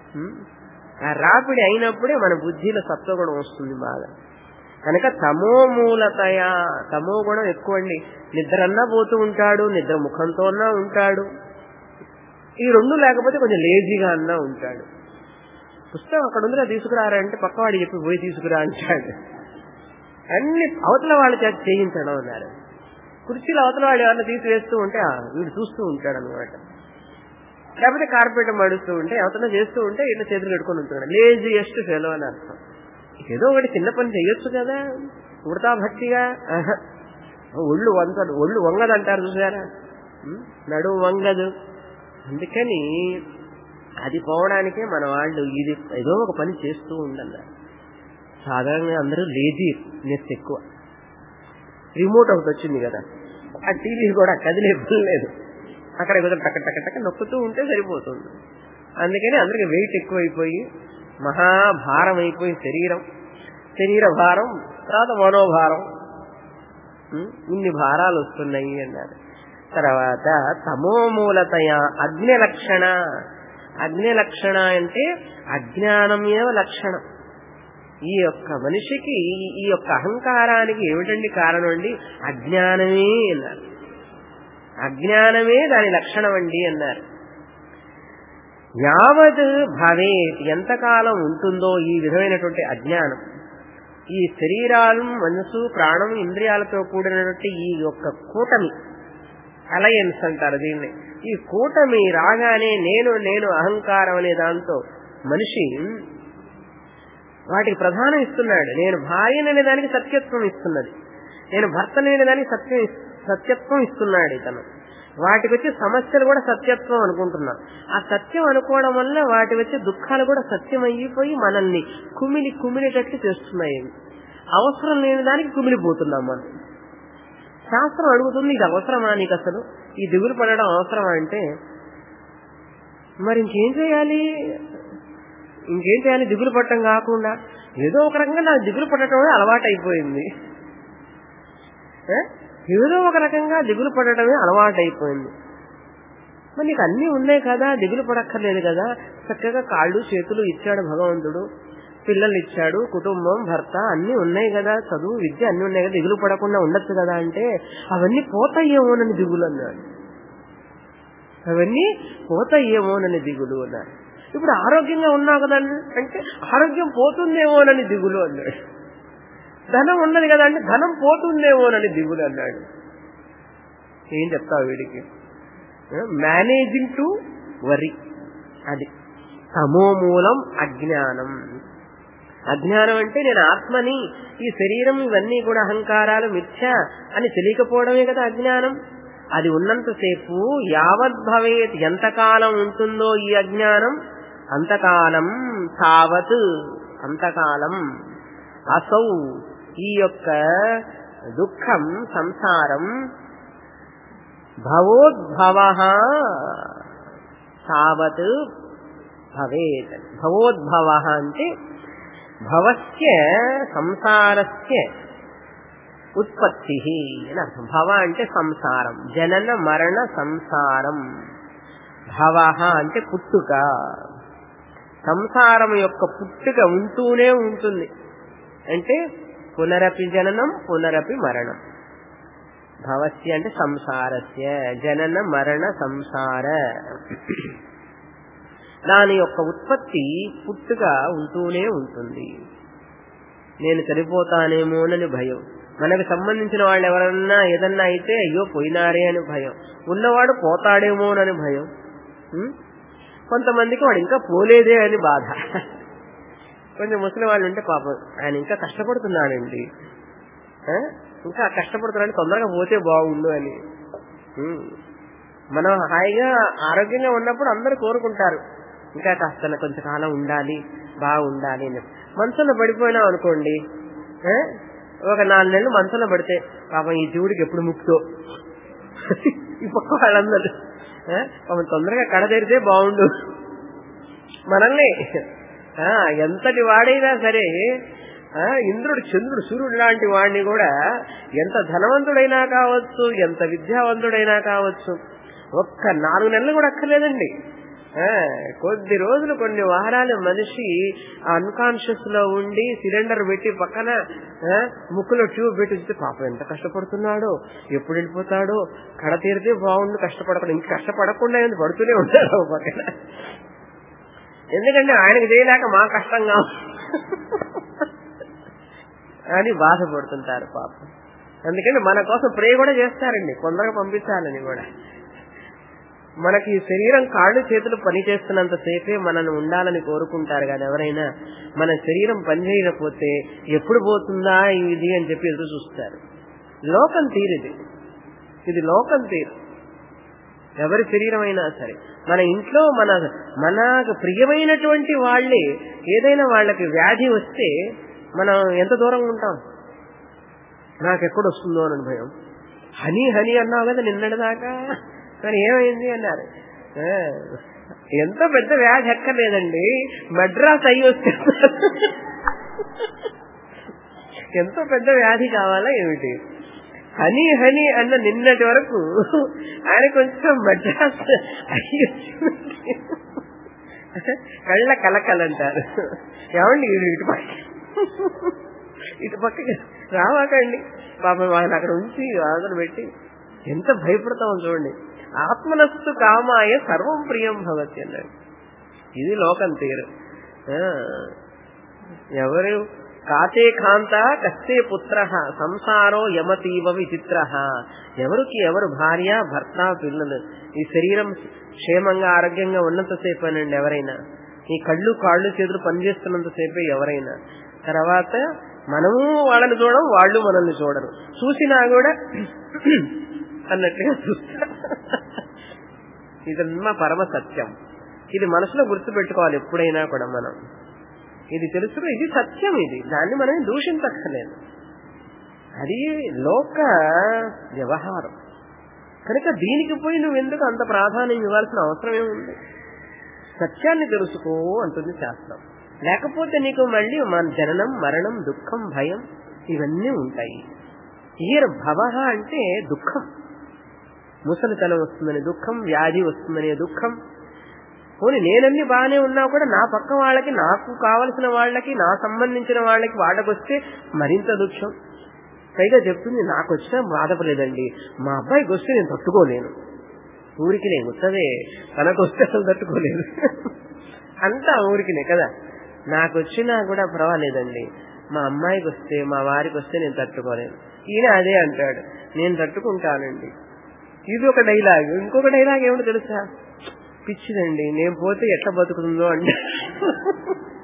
Speaker 1: ఆ రాపిడి అయినప్పుడే మన బుద్ధిలో సత్వగుణం వస్తుంది బాగా కనుక తమో మూలతయ తమో గుణం ఎక్కువ అండి నిద్రన్నా పోతూ ఉంటాడు నిద్ర ముఖంతో అన్నా ఉంటాడు ఈ రెండు లేకపోతే కొంచెం లేజీగా అన్నా ఉంటాడు పుస్తకం అక్కడ ఉందిరా తీసుకురారంటే పక్కవాడు చెప్పి పోయి తీసుకురా అంటాడు అన్ని అవతల వాళ్ళ చేత చేయించడం అన్నారు కుర్చీలు అవతల వాడు ఎవరైనా తీసివేస్తూ ఉంటే వీడు చూస్తూ ఉంటాడు అనమాట లేకపోతే కార్పెట్ మడుస్తూ ఉంటే అవతల చేస్తూ ఉంటే ఇట్లా చేతులు పెట్టుకుని ఉంటున్నాడు లేజియెస్ట్ ఫెలో అని అర్థం ఏదో ఒకటి చిన్న పని చేయొచ్చు కదా ఉడతా భక్తిగా ఒళ్ళు వంగదు ఒళ్ళు వంగదంటారు చూసారా నడుము వంగదు అందుకని అది పోవడానికే మన వాళ్ళు ఇది ఏదో ఒక పని చేస్తూ ఉండన్నారు సాధారణంగా అందరూ లేజీ నెస్ ఎక్కువ రిమోట్ ఒకటి వచ్చింది కదా ఆ టీవీ కూడా కదిలే లేదు అక్కడ కొంచెం టక్క టక్క టక్క నొక్కుతూ ఉంటే సరిపోతుంది అందుకని అందరికి వెయిట్ ఎక్కువైపోయి మహాభారం అయిపోయి శరీరం శరీర భారం తర్వాత మనోభారం ఇన్ని భారాలు వస్తున్నాయి అన్నారు తర్వాత తమోమూలతయ అగ్ని లక్షణ అగ్ని లక్షణ అంటే అజ్ఞానమే లక్షణం ఈ యొక్క మనిషికి ఈ యొక్క అహంకారానికి ఏమిటండి కారణం అండి అజ్ఞానమే అన్నారు అజ్ఞానమే దాని లక్షణం అండి అన్నారు యావత్ భవేత్ ఎంతకాలం ఉంటుందో ఈ విధమైనటువంటి అజ్ఞానం ఈ శరీరాలు మనసు ప్రాణం ఇంద్రియాలతో కూడినటువంటి ఈ యొక్క కూటమి అలయన్స్ అంటారు దీన్ని ఈ కూటమి రాగానే నేను నేను అహంకారం అనే దాంతో మనిషి వాటికి ప్రధానం ఇస్తున్నాడు నేను భార్యననే దానికి సత్యత్వం ఇస్తున్నది నేను భర్తననే దానికి సత్యం సత్యత్వం ఇస్తున్నాడు ఇతను వాటికి వచ్చే సమస్యలు కూడా సత్యత్వం అనుకుంటున్నాం ఆ సత్యం అనుకోవడం వల్ల వాటి వచ్చే దుఃఖాలు కూడా సత్యం అయిపోయి మనల్ని కుమిలి కుమిలేటట్టు చేస్తున్నాయి అవసరం లేని దానికి కుమిలిపోతున్నాం మనం శాస్త్రం అడుగుతుంది ఇది అవసరమా నీకు అసలు ఈ దిగులు పడడం అవసరమా అంటే మరి ఇంకేం చేయాలి ఇంకేం చేయాలి దిగులు పడటం కాకుండా ఏదో ఒక రకంగా నాకు దిగులు పడటం అలవాటు అయిపోయింది ఏదో ఒక రకంగా దిగులు పడటమే అలవాటు అయిపోయింది మరి నీకు అన్ని ఉన్నాయి కదా దిగులు పడక్కర్లేదు కదా చక్కగా కాళ్ళు చేతులు ఇచ్చాడు భగవంతుడు పిల్లలు ఇచ్చాడు కుటుంబం భర్త అన్ని ఉన్నాయి కదా చదువు విద్య అన్ని ఉన్నాయి కదా దిగులు పడకుండా ఉండొచ్చు కదా అంటే అవన్నీ పోతాయేమోనని దిగులు అన్నాడు అవన్నీ పోతాయేమోనని దిగులు అన్నాడు ఇప్పుడు ఆరోగ్యంగా ఉన్నావు కదా అంటే ఆరోగ్యం పోతుందేమోనని దిగులు అన్నాడు ధనం ఉన్నది కదా అంటే ధనం పోతుందేమోనని దిగులు అన్నాడు ఏం చెప్తావు వీడికి మేనేజింగ్ టు వరి అది తమోమూలం అజ్ఞానం అజ్ఞానం అంటే నేను ఆత్మని ఈ శరీరం ఇవన్నీ కూడా అహంకారాలు మిథ్య అని తెలియకపోవడమే కదా అజ్ఞానం అది ఉన్నంతసేపు యావద్భవేత్ ఎంతకాలం ఉంటుందో ఈ అజ్ఞానం అంతకాలం తావత్ అంతకాలం అసౌ ఈ యొక్క దుఃఖం సంసారం భవోద్భవ తావత్ భవేత్ భవోద్భవ అంటే భవస్య సంసారస్య ఉత్పత్తి అని అర్థం భవ అంటే సంసారం జనన మరణ సంసారం భవ అంటే పుట్టుక సంసారం యొక్క పుట్టుక ఉంటూనే ఉంటుంది అంటే పునరపి జననం పునరపి మరణం భవస్య అంటే సంసారస్య జనన మరణ సంసార దాని యొక్క ఉత్పత్తి పుట్టుక ఉంటూనే ఉంటుంది నేను చనిపోతానేమోనని భయం మనకు సంబంధించిన వాళ్ళు ఎవరన్నా ఏదన్నా అయితే అయ్యో పోయినారే అని భయం ఉన్నవాడు పోతాడేమోనని భయం ఉం? కొంతమందికి వాడు ఇంకా పోలేదే అని బాధ కొంచెం ముసలి వాళ్ళు ఉంటే పాపం ఆయన ఇంకా కష్టపడుతున్నాడండి ఆ? ఇంకా కష్టపడుతున్నాడు తొందరగా పోతే బాగుండు అని ఉం. మనం హాయిగా ఆరోగ్యంగా ఉన్నప్పుడు అందరూ కోరుకుంటారు ఇంకా కాస్త కొంచెంకాలం ఉండాలి బాగుండాలి అని మనసులో పడిపోయినాం అనుకోండి ఆ? ఒక నాలుగు నెలలు మనసులో పడితే పాపం ఈ జీవుడికి ఎప్పుడు ముక్తో ఈ పక్క వాళ్ళందరూ ఆ? పాపం తొందరగా కడతెరితే బాగుండు మనల్ని ఆ, ఎంతటి వాడైనా సరే ఆ, ఇంద్రుడు చంద్రుడు సూర్యుడు లాంటి వాడిని కూడా ఎంత ధనవంతుడైనా కావచ్చు ఎంత విద్యావంతుడైనా కావచ్చు ఒక్క నాలుగు నెలలు కూడా అక్కర్లేదండి ఆ, కొద్ది రోజులు కొన్ని వారాలు మనిషి అన్కాన్షియస్ లో ఉండి సిలిండర్ పెట్టి పక్కన ఆ, ముక్కులో ట్యూబ్ పెట్టి ఉంచితే పాపం ఎంత కష్టపడుతున్నాడో ఎప్పుడు వెళ్ళిపోతాడో కడ తీరితే బాగుండు కష్టపడకుండా ఇంక కష్టపడకుండా ఏంది పడుతూనే ఉంటాడు ఓ పక్కన ఎందుకంటే ఆయనకు చేయలేక మా కష్టంగా అని బాధపడుతుంటారు పాపం అందుకని మన కోసం ప్రే కూడా చేస్తారండి కొందరు పంపించాలని కూడా మనకి ఈ శరీరం కాళ్ళు చేతులు పని చేస్తున్నంత సేపే మనల్ని ఉండాలని కోరుకుంటారు కానీ ఎవరైనా మన శరీరం పని చేయకపోతే ఎప్పుడు పోతుందా ఇది అని చెప్పి ఎదురు చూస్తారు లోకం తీరిది ఇది లోకం తీరు ఎవరి శరీరం అయినా సరే మన ఇంట్లో మన మనకు ప్రియమైనటువంటి వాళ్ళే ఏదైనా వాళ్ళకి వ్యాధి వస్తే మనం ఎంత దూరంగా ఉంటాం నాకు ఎప్పుడు వస్తుందో అని భయం హనీ హనీ అన్నావు కదా నిన్నటి దాకా మరి ఏమైంది అన్నారు ఆ, ఎంత పెద్ద వ్యాధి ఎక్కర్లేదండి మద్రాస్ అయ్యి వస్తే ఎంతో పెద్ద వ్యాధి కావాలా ఏమిటి హనీ హనీ అన్న నిన్నటి వరకు ఆయన కొంచెం మద్రాస్ అయ్యి వచ్చింది. కళ్ళ కలకలంటారు ఏమండి ఇటు ఇటు పక్క ఇటు పక్కకి రావాకండి పాపం వాళ్ళని అక్కడ ఉంచి వాదన పెట్టి ఎంత భయపడతామో చూడండి ఆత్మనస్తు కామాయ సర్వం ప్రియం భవతి అన్నాడు ఇది లోకం తీరు ఆ, ఎవరు కాతే కాంత కస్తే పుత్ర సంసారో యమతీవ విచిత్ర ఎవరికి ఎవరు భార్య భర్త పిల్లలు ఈ శరీరం క్షేమంగా ఆరోగ్యంగా ఉన్నంతసేపేనండి ఎవరైనా ఈ కళ్ళు కాళ్ళు చేతులు పనిచేస్తున్నంతసేపే ఎవరైనా తర్వాత మనము వాళ్ళని చూడం వాళ్ళు మనల్ని చూడరు చూసినా కూడా అన్నట్టుగా చూస్తారు ఇదమ్మా పరమ సత్యం ఇది మనసులో గుర్తుపెట్టుకోవాలి ఎప్పుడైనా కూడా మనం ఇది తెలుసుకుని ఇది సత్యం ఇది దాన్ని మనం దూషించక్కర్లేదు అది లోక వ్యవహారం కనుక దీనికి పోయి నువ్వు ఎందుకు అంత ప్రాధాన్యం ఇవ్వాల్సిన అవసరం ఏముంది సత్యాన్ని తెలుసుకో అంటుంది శాస్త్రం లేకపోతే నీకు మళ్ళీ మన జననం మరణం దుఃఖం భయం ఇవన్నీ ఉంటాయి ఈర భవ అంటే దుఃఖం ముసలితనం వస్తుందనే దుఃఖం వ్యాధి వస్తుందనే దుఃఖం పోనీ నేనన్ని బాగానే ఉన్నా కూడా నా పక్క వాళ్ళకి నాకు కావలసిన వాళ్ళకి నా సంబంధించిన వాళ్ళకి వాళ్ళకి వస్తే మరింత దుఃఖం పైగా చెప్తుంది నాకు వచ్చినా బాధపడలేదండి మా అబ్బాయికి వస్తే నేను తట్టుకోలేను ఊరికి నేను వస్తదే తనకు వస్తే అసలు తట్టుకోలేదు అంతా ఊరికినే కదా నాకు వచ్చినా కూడా పర్వాలేదండి మా అమ్మాయికి వస్తే మా వారికి వస్తే నేను తట్టుకోలేను ఈయన అదే అంటాడు నేను తట్టుకుంటానండి ఇది ఒక డైలాగ్ ఇంకొక డైలాగ్ ఏమిటో తెలుసా పిచ్చిదండి నేను పోతే ఎట్లా బతుకుతుందో అంటే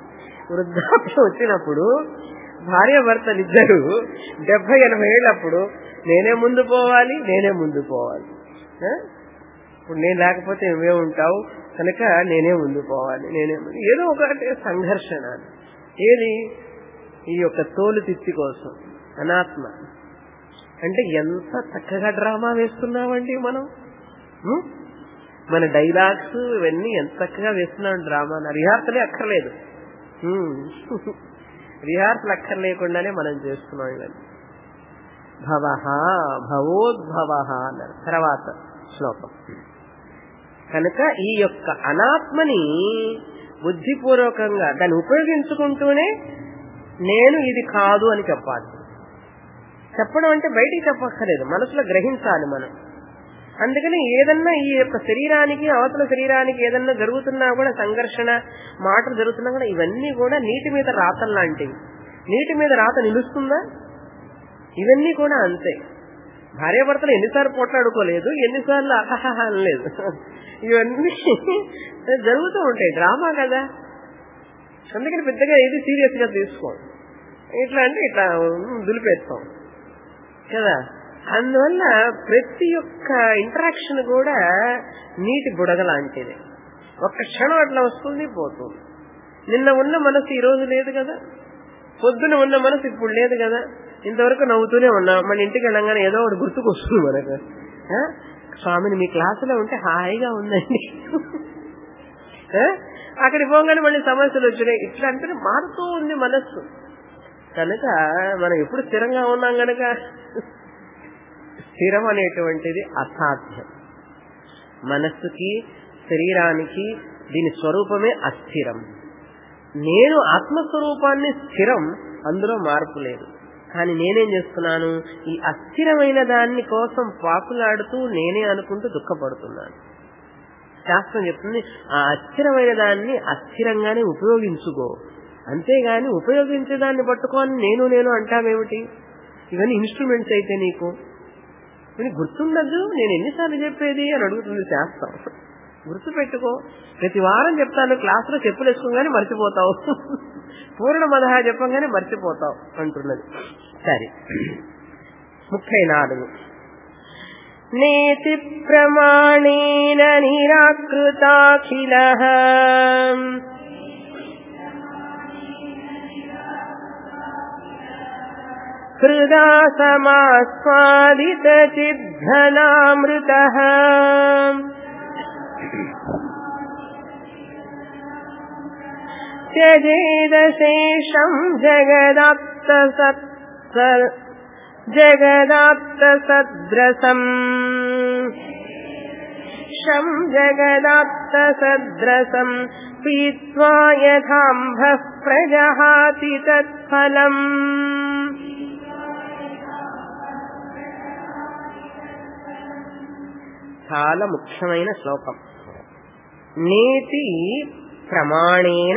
Speaker 1: వృద్ధాప్యం వచ్చినప్పుడు భార్య భర్తలు ఇద్దరు డెబ్బై ఎనభై ఏళ్ళప్పుడు నేనే ముందు పోవాలి నేనే ముందు పోవాలి ఆ? ఇప్పుడు నేను లేకపోతే నువ్వే ఉంటావు కనుక నేనే ముందు పోవాలి నేనే ముందు ఏదో ఒకటి సంఘర్షణ ఏది ఈ యొక్క తోలు తిత్తి కోసం అనాత్మ అంటే ఎంత చక్కగా డ్రామా వేస్తున్నామండి మనం ఉం? మన డైలాగ్స్ ఇవన్నీ ఎంత చక్కగా వేస్తున్నాం డ్రామా రిహార్సలే అక్కర్లేదు ఉం. రిహార్సల్ అక్కర్లేకుండానే మనం చేస్తున్నాం ఇవన్నీ భవ భవోద్భవ అన్నారు తర్వాత శ్లోకం కనుక ఈ యొక్క అనాత్మని బుద్ధిపూర్వకంగా దాన్ని ఉపయోగించుకుంటూనే నేను ఇది కాదు అని చెప్పాలి చెప్పడం అంటే బయటికి చెప్పక్కర్లేదు మనసులో గ్రహించాలి మనం అందుకని ఏదన్నా ఈ యొక్క శరీరానికి అవతల శరీరానికి ఏదన్నా జరుగుతున్నా కూడా సంఘర్షణ మాటలు జరుగుతున్నా కూడా ఇవన్నీ కూడా నీటి మీద రాతలు లాంటివి నీటి మీద రాత నిలుస్తుందా ఇవన్నీ కూడా అంతే భార్యాభర్తలు ఎన్నిసార్లు పోట్లాడుకోలేదు ఎన్నిసార్లు అహహ అనలేదు ఇవన్నీ జరుగుతూ ఉంటాయి డ్రామా కదా అందుకని పెద్దగా ఏది సీరియస్ గా తీసుకోం ఇట్లా అంటే ఇట్లా దులిపేస్తాం కదా అందువల్ల ప్రతి ఒక్క ఇంటరాక్షన్ కూడా నీటి బుడగ లాంటిది ఒక్క క్షణం అట్లా వస్తుంది పోతుంది నిన్న ఉన్న మనసు ఈ రోజు లేదు కదా పొద్దున ఉన్న మనసు ఇప్పుడు లేదు కదా ఇంతవరకు నవ్వుతూనే ఉన్నాం మన ఇంటికి వెళ్ళంగానే ఏదో ఒకటి గుర్తుకొస్తుంది మనకు ఆ? స్వామిని మీ క్లాసులో ఉంటే హాయిగా ఉందండి ఆ? అక్కడికి పోగానే మళ్ళీ సమస్యలు వచ్చినాయి ఇట్లా అంటే మారుతూ ఉంది మనస్సు కనుక మనం ఎప్పుడు స్థిరంగా ఉన్నాం కనుక స్థిరం అనేటువంటిది అసాధ్యం మనస్సుకి శరీరానికి దీని స్వరూపమే అస్థిరం నేను ఆత్మస్వరూపాన్ని స్థిరం అందులో మార్పు లేదు కానీ నేనేం చేస్తున్నాను ఈ అస్థిరమైన దాన్ని కోసం పాకులాడుతూ నేనే అనుకుంటూ దుఃఖపడుతున్నాను శాస్త్రం చెప్తుంది ఆ అస్థిరమైన దాన్ని అస్థిరంగానే ఉపయోగించుకో అంతేగాని ఉపయోగించే దాన్ని పట్టుకొని నేను నేను అంటావేమిటి ఇవన్నీ ఇన్స్ట్రుమెంట్స్ అయితే నీకు ఇవన్నీ గుర్తుండదు నేను ఎన్నిసార్లు చెప్పేది అని అడుగుతుంది శాస్త్రం గుర్తు పెట్టుకో ప్రతి వారం చెప్తాను క్లాసులో చెప్పులు వేసుకోగానే మర్చిపోతావు పూర్ణ మదహ చెప్పంగానే మర్చిపోతావు అంటున్నది సరే ముప్పై నాలుగు నేతి ప్రమాణేన నిరాకృతాఖిల హృదా సమాస్వాదిత చిద్ధనామృత त्यजेदशेषम् जगदाप्त जगदाप्तसद्रसम् शम् जगदाप्तसद्रसम् पीत्वा यथाम्भः प्रजहाति तत्फलम् చాలా ముఖ్యమైన శ్లోకం నేతి ప్రమాణేన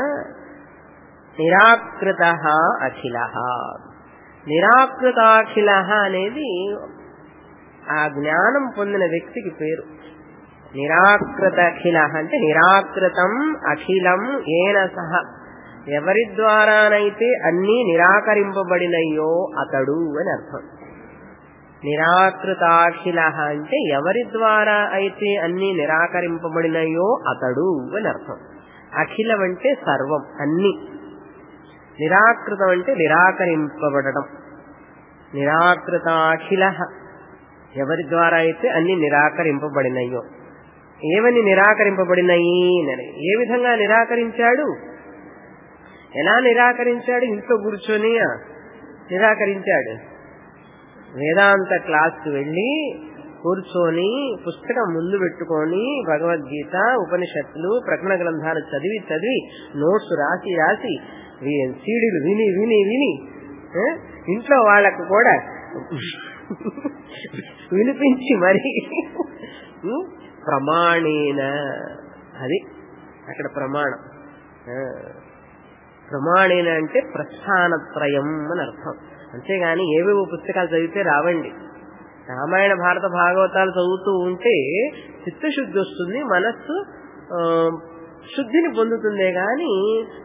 Speaker 1: నిరాకృత అఖిల నిరాకృతాఖిల అనేది ఆ జ్ఞానం పొందిన వ్యక్తికి పేరు నిరాకృత అఖిల అంటే నిరాకృతం అఖిలం ఏన సహ ఎవరి ద్వారానైతే అన్నీ నిరాకరింపబడినయో అతడు అని అర్థం నిరాకృతాఖిల అంటే ఎవరి ద్వారా అయితే అన్ని నిరాకరింపబడినయో అతడు అని అర్థం అఖిలం అంటే సర్వం అన్ని నిరాకృతం అంటే నిరాకరింపబడడం నిరాకృతాఖిల ఎవరి ద్వారా అయితే అన్ని నిరాకరింపబడినయో ఏమని నిరాకరింపబడినయి అని ఏ విధంగా నిరాకరించాడు ఎలా నిరాకరించాడు ఇంట్లో కూర్చొని నిరాకరించాడు వేదాంత క్లాస్కి వెళ్ళి కూర్చొని పుస్తకం ముందు పెట్టుకొని భగవద్గీత ఉపనిషత్తులు ప్రకటన గ్రంథాలు చదివి చదివి నోట్స్ రాసి రాసి సీడీలు విని విని విని ఇంట్లో వాళ్ళకు కూడా వినిపించి మరి ప్రమాణేన అది అక్కడ ప్రమాణం ప్రమాణేన అంటే ప్రస్థానత్రయం అని అర్థం అంతేగాని ఏవేవో పుస్తకాలు చదివితే రావండి రామాయణ భారత భాగవతాలు చదువుతూ ఉంటే చిత్తశుద్ధి వస్తుంది మనస్సు శుద్ధిని పొందుతుందే గాని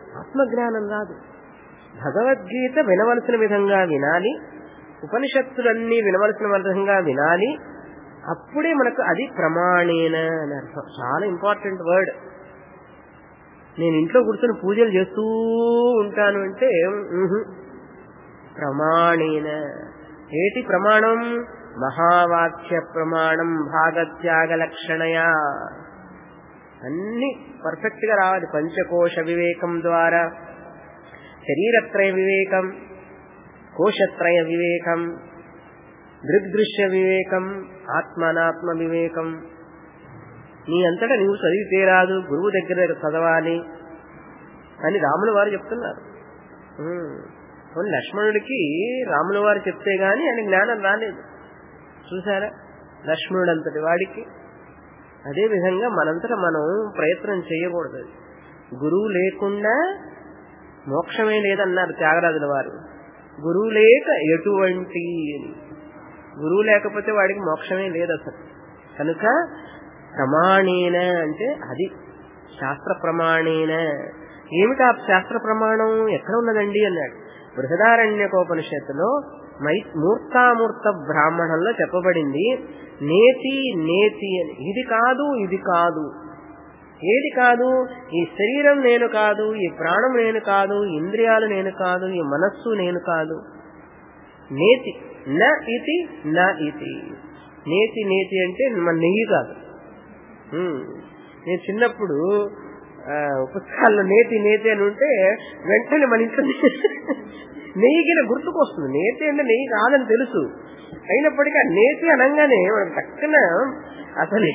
Speaker 1: ఆత్మజ్ఞానం రాదు భగవద్గీత వినవలసిన విధంగా వినాలి ఉపనిషత్తులన్నీ వినవలసిన విధంగా వినాలి అప్పుడే మనకు అది ప్రమాణేన అని అర్థం చాలా ఇంపార్టెంట్ వర్డ్ నేను ఇంట్లో కూర్చొని పూజలు చేస్తూ ఉంటాను అంటే ఉహు. ప్రమాణేన ఏటి ప్రమాణం మహావాక్య ప్రమాణం భాగత్యాగ లక్షణయా అన్ని పర్ఫెక్ట్ గా రావాలి పంచకోశ వివేకం ద్వారా శరీరత్రయ వివేకం కోశత్రయ వివేకం దృగ్దృశ్య వివేకం ఆత్మనాత్మ వివేకం నీ అంతటా నువ్వు చదివితే రాదు గురువు దగ్గర చదవాలి అని రాముల వారు చెప్తున్నారు ఉమ్. అవును, లక్ష్మణుడికి రాముల వారు చెప్తే గాని ఆయన జ్ఞానం రాలేదు చూసారా లక్ష్మణుడు అంతటి వాడికి అదే విధంగా మనంతటా మనం ప్రయత్నం చేయకూడదు అది. గురువు లేకుండా మోక్షమే లేదన్నారు త్యాగరాజుల వారు గురువు లేక ఎటువంటి అని గురువు లేకపోతే వాడికి మోక్షమే లేదు అసలు కనుక ప్రమాణేన అంటే అది శాస్త్ర ప్రమాణేన ఏమిటి ఆ శాస్త్ర ప్రమాణం ఎక్కడ ఉన్నదండి అన్నాడు బృహదారణ్యకోపనిషత్తులో మై మూర్తామూర్త బ్రాహ్మణంలో చెప్పబడింది నేతి నేతి అని ఇది కాదు ఇది కాదు ఏది కాదు ఈ శరీరం నేను కాదు ఈ ప్రాణం నేను కాదు ఇంద్రియాలు నేను కాదు ఈ మనస్సు నేను కాదు నేతి న ఇతి న ఇతి నేతి నేతి అంటే మన నెయ్యి కాదు ఉమ్. నేను చిన్నప్పుడు ఆ, పుస్తకాల్లో నేతి నేతి అని ఉంటే వెంటనే మన ఇంట్లో నెయ్యికి గుర్తుకొస్తుంది నేతి అంటే నెయ్యి కాదని తెలుసు అయినప్పటికీ ఆ నేతి అనగానే మనకు టక్కున అసలే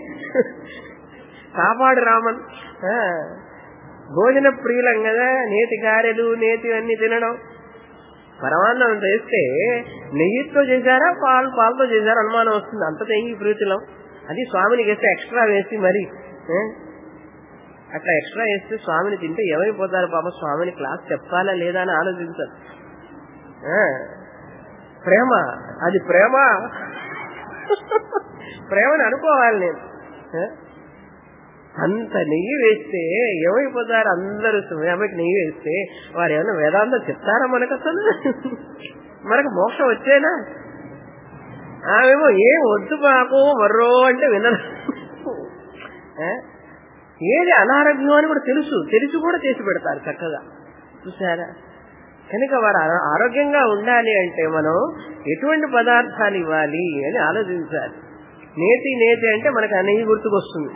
Speaker 1: కాపాడు రామన్ ఆ, భోజన ప్రియులం కదా నేతి గారెలు నేతి అన్ని తినడం పరమాన్నం చేస్తే నెయ్యితో చేశారా పాలు పాలతో చేశారా అనుమానం వస్తుంది అంత నెయ్యి ప్రీతిలం అది స్వామిని వేస్తే ఎక్స్ట్రా వేసి మరి ఏ? అట్లా ఎక్స్ట్రా వేస్తే స్వామిని తింటే ఏమైపోతారు పాప స్వామిని క్లాస్ చెప్పాలా లేదా అని ఆలోచించారు ఆ, ప్రేమ అది ప్రేమ ప్రేమని అనుకోవాలి నేను ఆ? అంత నెయ్యి వేస్తే ఏమైపోతారు అందరూ స్వామికి నెయ్యి వేస్తే వారు ఏమైనా వేదాంతం చెప్తారా మనకు అసలు మనకు మోక్షం వచ్చేనా ఆమెమో ఏం వద్దు మాకు మర్రో అంటే వినరు ఆ? ఏది అనారోగ్యం అని కూడా తెలుసు తెలిసి కూడా చేసి పెడతారు చక్కగా చూసారా కనుక వారు ఆరో- ఆరోగ్యంగా ఉండాలి అంటే మనం ఎటువంటి పదార్థాలు ఇవ్వాలి అని ఆలోచించాలి నేతి నేతి అంటే మనకు ఆ నెయ్యి గుర్తుకొస్తుంది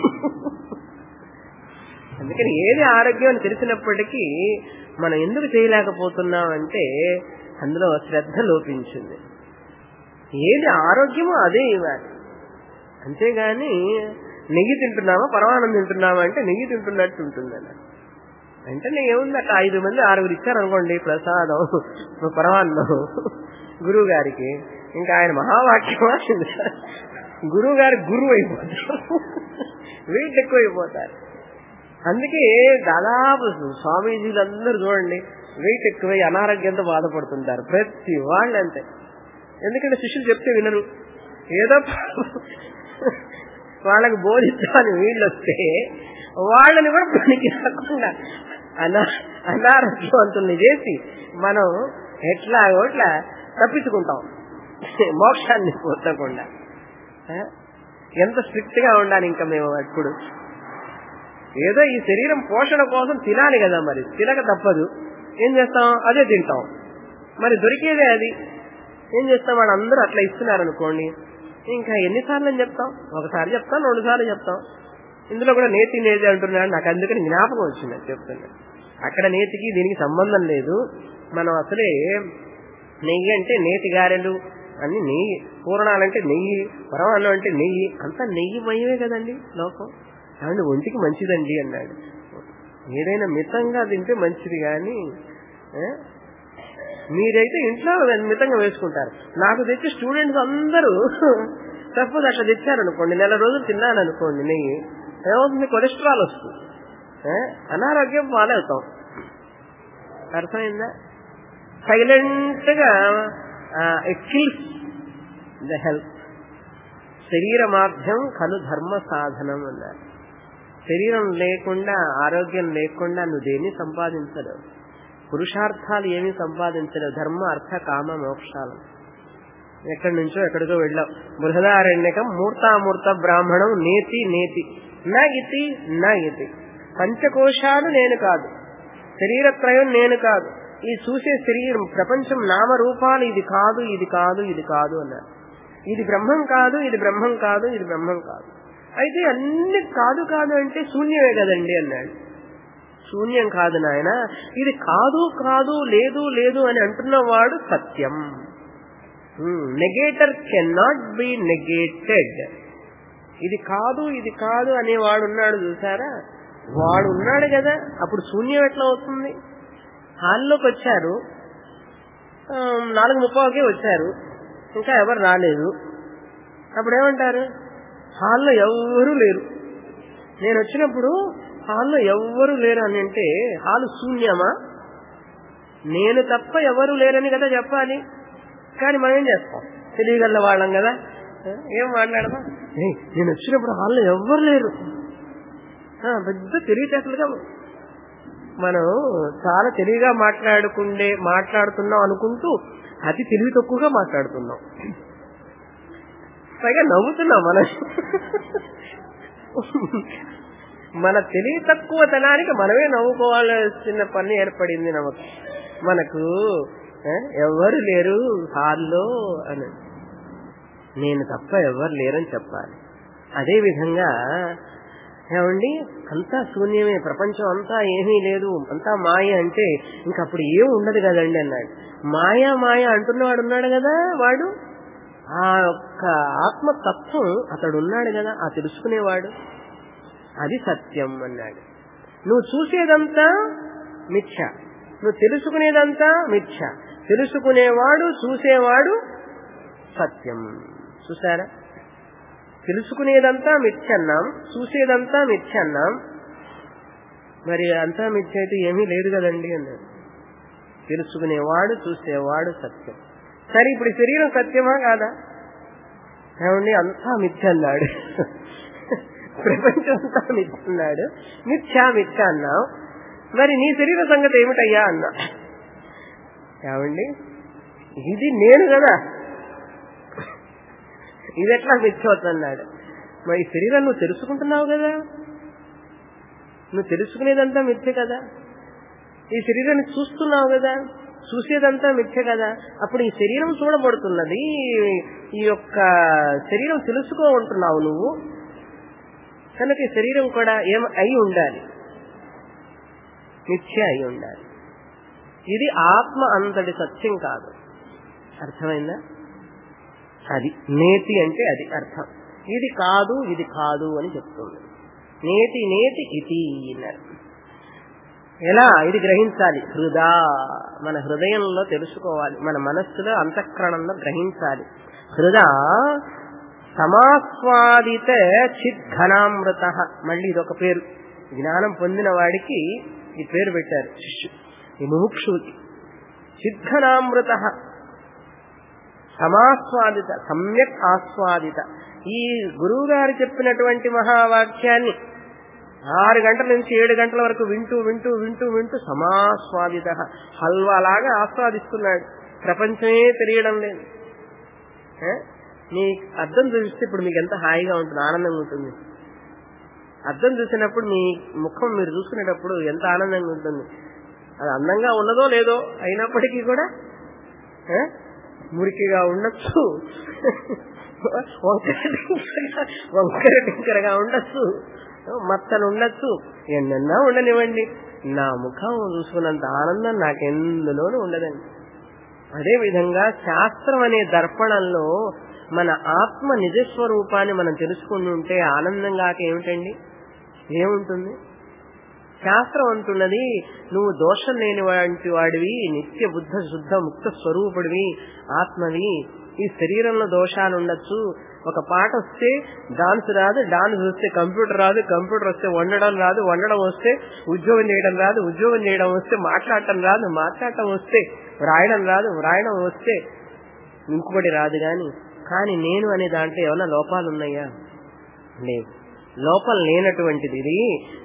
Speaker 1: అందుకని ఏది ఆరోగ్యం అని తెలిసినప్పటికీ మనం ఎందుకు చేయలేకపోతున్నాం అంటే అందులో శ్రద్ధ లోపించింది ఏది ఆరోగ్యమో అదే ఇవ్వాలి అంతేగాని నెయ్యి తింటున్నామా పరమానం తింటున్నామా అంటే నెయ్యి తింటున్నట్టు ఉంటుంది అన్న అంటే ఏముంది అట్లా ఐదు మంది ఆరుగురు ఇచ్చారనుకోండి ప్రసాదం పరమాన్నం గురువు గారికి ఇంకా ఆయన మహావాక్యమా గురువు గారి గురువు అయిపోతారు వీళ్ళు ఎక్కువ అయిపోతారు అందుకే దాదాపు స్వామీజీలు అందరూ చూడండి వెయిట్ ఎక్కువై అనారోగ్యంతో బాధపడుతుంటారు ప్రతి వాళ్ళు అంతే ఎందుకంటే శిష్యులు చెప్తే వినరు ఏదో వాళ్ళకి బోధిస్తాను వీళ్ళు వస్తే వాళ్ళని కూడా పనికి రాకుండా అనా అనారోగ్యవంతుల్ని చేసి మనం ఎట్లా ఇట్లా తప్పించుకుంటాం మోక్షాన్ని పొందకుండా ఆ? ఎంత స్ట్రిక్ట్ గా ఉండాలి ఇంకా మేము ఎప్పుడు ఏదో ఈ శరీరం పోషణ కోసం తినాలి కదా మరి తినక తప్పదు ఏం చేస్తాం అదే తింటాం మరి దొరికేదే అది ఏం చేస్తాం వాళ్ళందరూ అట్లా ఇస్తున్నారు అనుకోండి ఇంకా ఎన్నిసార్లు అని చెప్తాం ఒకసారి చెప్తాం రెండు సార్లు చెప్తాం ఇందులో కూడా నేతి నేతి అంటున్నాడు నాకు అందుకని జ్ఞాపకం వచ్చింది అది చెప్తున్నా అక్కడ నేతికి దీనికి సంబంధం లేదు మనం అసలే నెయ్యి అంటే నేతి గారెలు అన్ని నెయ్యి పూర్ణాలంటే నెయ్యి పరమాన్నం అంటే నెయ్యి అంతా నెయ్యి మయమే కదండి లోకం కాబట్టి ఒంటికి మంచిదండి అన్నాడు ఏదైనా మితంగా తింటే మంచిది కానీ ఆ? మీరైతే ఇంట్లో మితంగా వేసుకుంటారు నాకు తెచ్చి స్టూడెంట్స్ అందరూ సపోజ్ అట్లా తెచ్చారనుకోండి నెల రోజులు తిన్నాను అనుకోండి నెయ్యి ఏమవుతుంది కొలెస్ట్రాల్ వస్తుంది ఆ? అనారోగ్యం పాలవుతాం అర్థమైందా సైలెంట్ గా ఇట్ కిల్స్ ద హెల్త్ శరీరమాధ్యం కలు ధర్మ సాధనం అన్నారు శరీరం లేకుండా ఆరోగ్యం లేకుండా నువ్వు దేన్ని సంపాదించలేవు పురుషార్థాలు ఏమీ సంపాదించలేవు ధర్మ అర్థ కామ మోక్షాలు ఎక్కడి నుంచో ఎక్కడికో వెళ్ళాం బృహదారణ్యకం మూర్తామూర్త బ్రాహ్మణం నేతి నేతి నా ఇతి నా ఇతి పంచకోశాలు నేను కాదు శరీరత్రయం నేను కాదు ఈ చూసే శరీరం ప్రపంచం నామరూపాలు ఇది కాదు ఇది కాదు ఇది కాదు అన్నారు ఇది బ్రహ్మం కాదు ఇది బ్రహ్మం కాదు ఇది బ్రహ్మం కాదు అయితే అన్ని కాదు కాదు అంటే శూన్యమే కదండి అన్నాడు శూన్యం కాదు నాయన ఇది కాదు కాదు లేదు లేదు అని అంటున్నవాడు సత్యం negator can not be negated ఇది కాదు ఇది కాదు అనేవాడు ఉన్నాడు చూసారా వాడు ఉన్నాడు కదా అప్పుడు శూన్యం ఎట్లా అవుతుంది హాల్లోకి వచ్చారు ఆ, నాలుగు ముప్పావుకే వచ్చారు ఇంకా ఎవరు రాలేదు అప్పుడు ఏమంటారు హాల్లో ఎవ్వరూ లేరు నేను వచ్చినప్పుడు హాల్లో ఎవ్వరూ లేరు అని అంటే హాలు శూన్యమా నేను తప్ప ఎవరు లేరని కదా చెప్పాలి కానీ మనం ఏం చేస్తాం తెలియగల వాళ్ళం కదా ఏం మాట్లాడదాం ఏయ్, నేను వచ్చినప్పుడు హాల్లో ఎవ్వరు లేరు ఆ, పెద్ద తెలివితేటలుగా మనం చాలా తెలివిగా మాట్లాడుకుండే మాట్లాడుతున్నాం అనుకుంటూ అతి తెలివి తక్కువగా మాట్లాడుతున్నాం పైగా నవ్వుతున్నాం మనం మన తెలివి తక్కువతనానికి మనమే నవ్వుకోవాల్సిన పని ఏర్పడింది నమకు మనకు ఆ, ఎవరు లేరు హాల్లో అని నేను తప్ప ఎవరు లేరని చెప్పాలి అదే విధంగా ఏమండి అంతా శూన్యమే ప్రపంచం అంతా ఏమీ లేదు అంతా మాయ అంటే ఇంక అప్పుడు ఏం ఉండదు కదండి అన్నాడు మాయ మాయ అంటున్నవాడు ఉన్నాడు కదా వాడు ఆ యొక్క ఆత్మతత్వం అతడు ఉన్నాడు కదా ఆ తెలుసుకునేవాడు అది సత్యం అన్నాడు నువ్వు చూసేదంతా మిథ్య నువ్వు తెలుసుకునేదంతా మిథ్య తెలుసుకునేవాడు చూసేవాడు సత్యం చూసారా తెలుసుకునేదంతా మిథ్య అన్నాం చూసేదంతా మిథ్య అన్నాం మరి అంతా మిథ్య అయితే ఏమీ లేదు కదండి అన్నాడు తెలుసుకునేవాడు చూసేవాడు సత్యం సరే ఇప్పుడు ఈ శరీరం సత్యమా కాదా ఏమండి అంతా మిథ్య అన్నాడు ప్రపంచం అంతా మిథ్య అన్నాడు మిథ్యా మిథ్య అన్నావు మరి నీ శరీర సంగతి ఏమిటయ్యా అన్నా ఏమండి ఇది నేను కదా ఇది ఎట్లా మిథ్య అవుతున్నాడు మరి ఈ శరీరం నువ్వు తెలుసుకుంటున్నావు కదా నువ్వు తెలుసుకునేదంతా మిథ్య కదా ఈ శరీరాన్ని చూస్తున్నావు కదా చూసేదంతా మిథ్య కదా అప్పుడు ఈ శరీరం చూడబడుతున్నది ఈ యొక్క శరీరం తెలుసుకో ఉంటున్నావు నువ్వు కనుక ఈ శరీరం కూడా ఏం అయి ఉండాలి మిథ్య అయి ఉండాలి ఇది ఆత్మ అంతటి సత్యం కాదు అర్థమైందా అది నేతి అంటే అది అర్థం ఇది కాదు ఇది కాదు అని చెప్తుంది నేతి నేతి ఇతి అన్నారు ఎలా ఇది గ్రహించాలి హృదా మన హృదయంలో తెలుసుకోవాలి మన మనస్సులో అంతఃకరణంలో గ్రహించాలి హృదా సమాస్వాదిత చిద్ఘనామృత మళ్ళీ ఇదొక పేరు జ్ఞానం పొందిన వాడికి ఈ పేరు పెట్టారు శిష్యు ఈ ముముక్షువుకి చిద్ఘనామృత సమాస్వాదిత సమ్యక్ ఆస్వాదిత ఈ గురువు గారు చెప్పినటువంటి మహావాక్యాన్ని ఆరు గంటల నుంచి ఏడు గంటల వరకు వింటూ వింటూ వింటూ వింటూ సమాస్వాదిత హల్వాలాగా ఆస్వాదిస్తున్నాడు ప్రపంచమే తెలియడం లేదు ఏ? మీ అర్థం చూస్తే ఇప్పుడు మీకు ఎంత హాయిగా ఉంటుంది ఆనందంగా ఉంటుంది అర్థం చూసినప్పుడు మీ ముఖం మీరు చూసుకునేటప్పుడు ఎంత ఆనందంగా ఉంటుంది అది అందంగా ఉన్నదో లేదో అయినప్పటికీ కూడా ఏ? మురికిగా ఉండొచ్చు వంకర టింకరగా వంకర టింకరగా ఉండొచ్చు మత్తలు ఉండొచ్చు ఎన్నన్నా ఉండనివ్వండి నా ముఖం చూసుకున్నంత ఆనందం నాకెందులోనూ ఉండదండి అదే విధంగా శాస్త్రం అనే దర్పణంలో మన ఆత్మ నిజస్వరూపాన్ని మనం తెలుసుకుని ఉంటే ఆనందంగా ఏమిటండి ఏముంటుంది శాస్త్రం అంటున్నది నువ్వు దోషం లేని వంటి వాడివి నిత్య బుద్ధ శుద్ధ ముక్త స్వరూపుడివి ఆత్మవి ఈ శరీరంలో దోషాలు ఉండొచ్చు ఒక పాట వస్తే డాన్స్ రాదు డాన్స్ వస్తే కంప్యూటర్ రాదు కంప్యూటర్ వస్తే వండడం రాదు వండడం వస్తే ఉద్యోగం చేయడం రాదు ఉద్యోగం చేయడం వస్తే మాట్లాడటం రాదు మాట్లాడటం వస్తే వ్రాయడం రాదు వ్రాయడం వస్తే ఇంకొకటి రాదు గాని కానీ నేను అనే దాంట్లో ఏమైనా లోపాలు ఉన్నాయా లేవు లోపల లేనటువంటిది ఇది